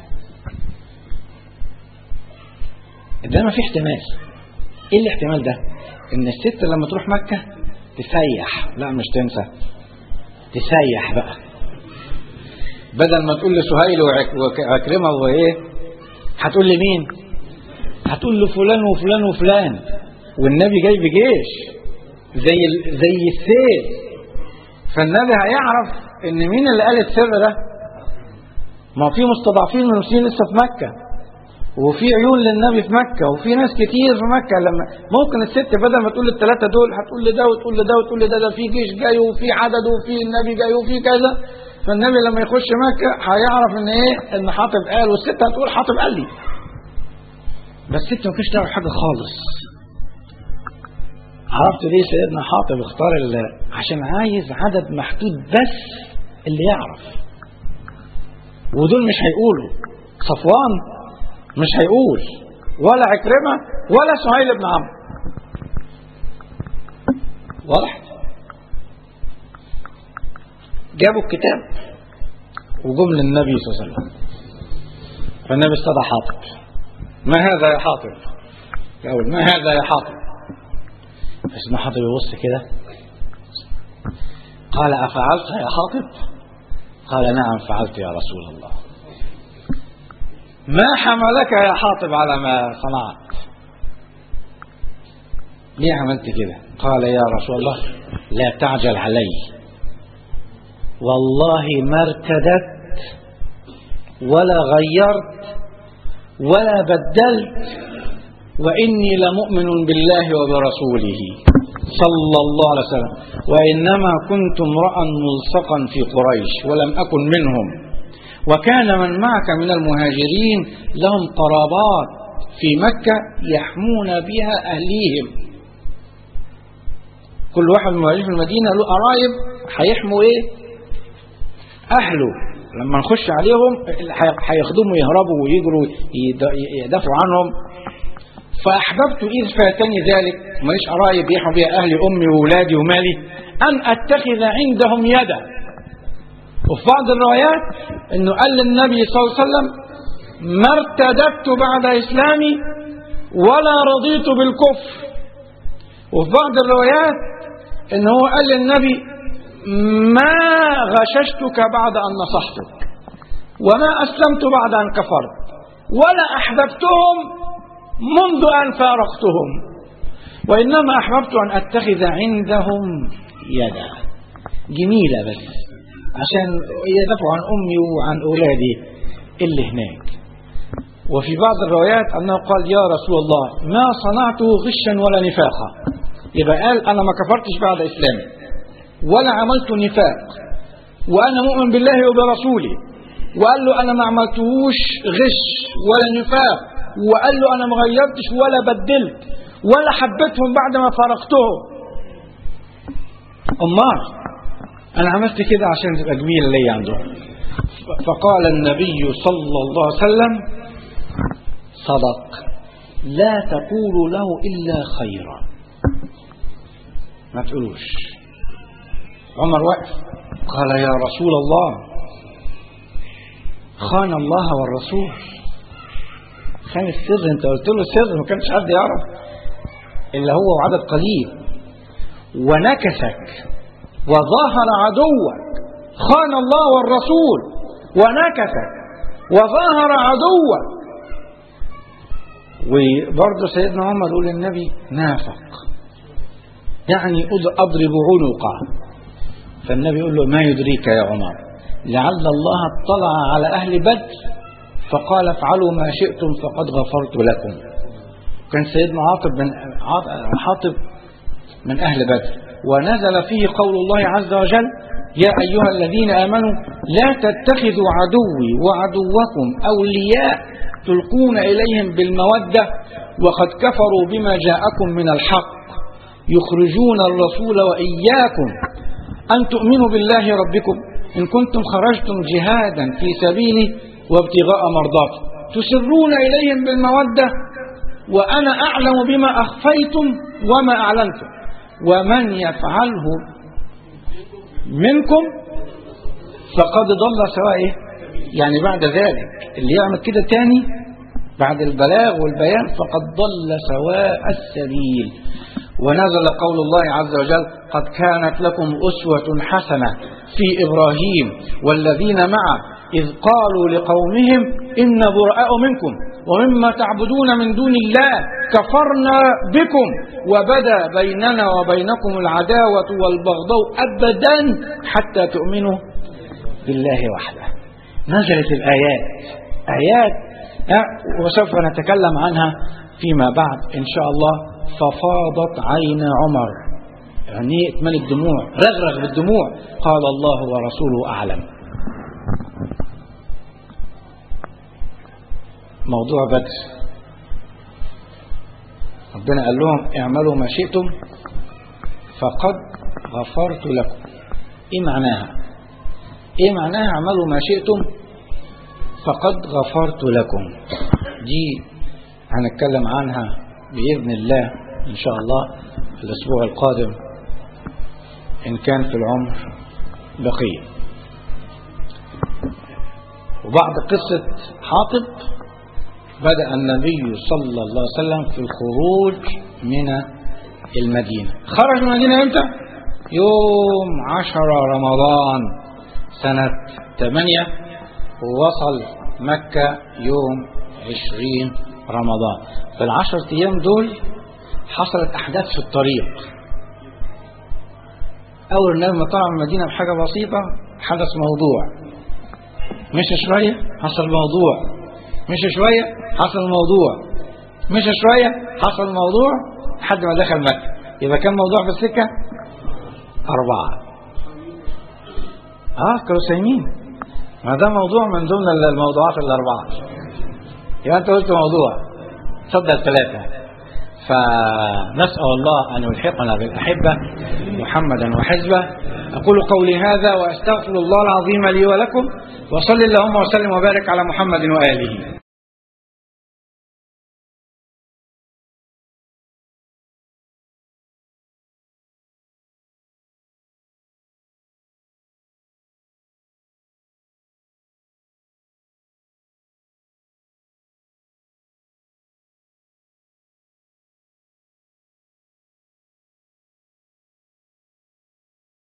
Speaker 3: ده ما في احتمال ايه الاحتمال ده ان الست لما تروح مكة تسيح لا مش تنسى تسيح بقى بدل ما تقول لسهيل وعكرمة وايه هتقول لمين هتقول لفلان وفلان وفلان والنبي جاي بجيش زي زي السيل فالنبي هيعرف ان مين اللي قال السر ده ما في مستضعفين من المسلمين لسه في مكة وفي عيون للنبي في مكة وفي ناس كتير في مكة لما ممكن الست بدل ما تقول للثلاثة دول هتقول لده وتقول لده وتقول لده ده في جيش جاي وفي عدد وفي النبي جاي وفي كذا فالنبي لما يخش مكة هيعرف ان ايه ان حاطب قال والست هتقول حاطب قال لي بس الست ما كانش تعرف حاجة خالص عرفت ليه سيدنا حاطب اختار عشان عايز عدد محدود بس اللي يعرف ودول مش هيقولوا صفوان مش هيقول ولا عكرمة ولا سهيل بن عمرو واضح جابوا الكتاب وجم للنبي صلى الله عليه وسلم فالنبي استدعى حاطب ما هذا يا حاطب الأول ما هذا يا حاطب فسيدنا حاطب يبص كده قال أفعلت يا حاطب قال نعم فعلت يا رسول الله ما حملك يا حاطب على ما صنعت ليه عملت كده قال يا رسول الله لا تعجل علي والله ما ارتدت ولا غيرت ولا بدلت وإني لمؤمن بالله وبرسوله صلى الله عليه وسلم وإنما كنت امرأ ملصقا في قريش ولم أكن منهم وكان من معك من المهاجرين لهم قرابات في مكة يحمون بها أهليهم كل واحد من المهاجرين في المدينة له قرايب هيحموا إيه أهله لما نخش عليهم هيخدموا يهربوا ويجروا يدافعوا عنهم فأحببت إذ فاتني ذلك ماليش قرايب يحموا بها أهلي أمي وولادي ومالي أن أتخذ عندهم يدا وفي بعض الروايات أنه قال للنبي صلى الله عليه وسلم ما ارتدت بعد إسلامي ولا رضيت بالكفر وفي بعض الروايات أنه هو قال للنبي ما غششتك بعد أن نصحتك وما أسلمت بعد أن كفرت ولا أحببتهم منذ أن فارقتهم وإنما أحببت أن أتخذ عندهم يدا جميلة بس عشان يدافعوا عن أمي وعن أولادي اللي هناك وفي بعض الروايات أنه قال يا رسول الله ما صنعته غشا ولا نفاقا يبقى قال أنا ما كفرتش بعد إسلامي ولا عملت نفاق وأنا مؤمن بالله وبرسوله وقال له أنا ما عملتهوش غش ولا نفاق وقال له أنا ما غيرتش ولا بدلت ولا حبيتهم بعد ما فارقتهم أمال أنا عملت كده عشان تبقى جميلة ليا عندهم فقال النبي صلى الله عليه وسلم صدق لا تقولوا له إلا خيرا ما تقولوش عمر وقف قال يا رسول الله خان الله والرسول خان السر انت قلت له سر ما كانش حد يعرف الا هو وعدد قليل ونكثك وظاهر عدوك خان الله والرسول ونكثك وظاهر عدوك وبرضه سيدنا عمر يقول للنبي نافق يعني أضرب عنقه فالنبي يقول له ما يدريك يا عمر لعل الله اطلع على أهل بدر فقال افعلوا ما شئتم فقد غفرت لكم كان سيدنا عاطب من حاطب من أهل بدر ونزل فيه قول الله عز وجل يا أيها الذين آمنوا لا تتخذوا عدوي وعدوكم أولياء تلقون إليهم بالمودة وقد كفروا بما جاءكم من الحق يخرجون الرسول وإياكم أن تؤمنوا بالله ربكم إن كنتم خرجتم جهادا في سبيلي وابتغاء مرضاتي تسرون إليهم بالمودة وأنا أعلم بما أخفيتم وما أعلنتم ومن يفعله منكم فقد ضل سواء يعني بعد ذلك اللي يعمل كده تاني بعد البلاغ والبيان فقد ضل سواء السبيل ونزل قول الله عز وجل قد كانت لكم أسوة حسنة في إبراهيم والذين معه إذ قالوا لقومهم إن براء منكم ومما تعبدون من دون الله كفرنا بكم وبدا بيننا وبينكم العداوة والبغضاء أبدا حتى تؤمنوا بالله وحده نزلت الآيات آيات وسوف نتكلم عنها فيما بعد إن شاء الله ففاضت عين عمر يعني اتملت دموع رغرغ بالدموع قال الله ورسوله أعلم موضوع بدر ربنا قال لهم اعملوا ما شئتم فقد غفرت لكم ايه معناها ايه معناها اعملوا ما شئتم فقد غفرت لكم دي هنتكلم عنها بإذن الله إن شاء الله الأسبوع القادم إن كان في العمر بقية وبعد قصة حاطب بدأ النبي صلى الله عليه وسلم في الخروج من المدينة خرج من المدينة امتى؟ يوم عشر رمضان سنة ثمانية ووصل مكة يوم عشرين رمضان في العشر أيام دول حصلت أحداث في الطريق أول النبي ما طلع من المدينة بحاجة بسيطة حدث موضوع مشى شوية حصل موضوع مشى شوية حصل موضوع مشى شوية حصل موضوع لحد ما دخل مكة يبقى كم موضوع في السكة أربعة اه كانوا سايمين ما ده موضوع من ضمن الموضوعات الأربعة يبقى أنت قلت موضوع تصدق ثلاثة فنسأل الله أن يلحقنا بالأحبة محمدا وحزبه أقول قولي هذا وأستغفر الله العظيم لي ولكم وصل اللهم وسلم وبارك على محمد وآله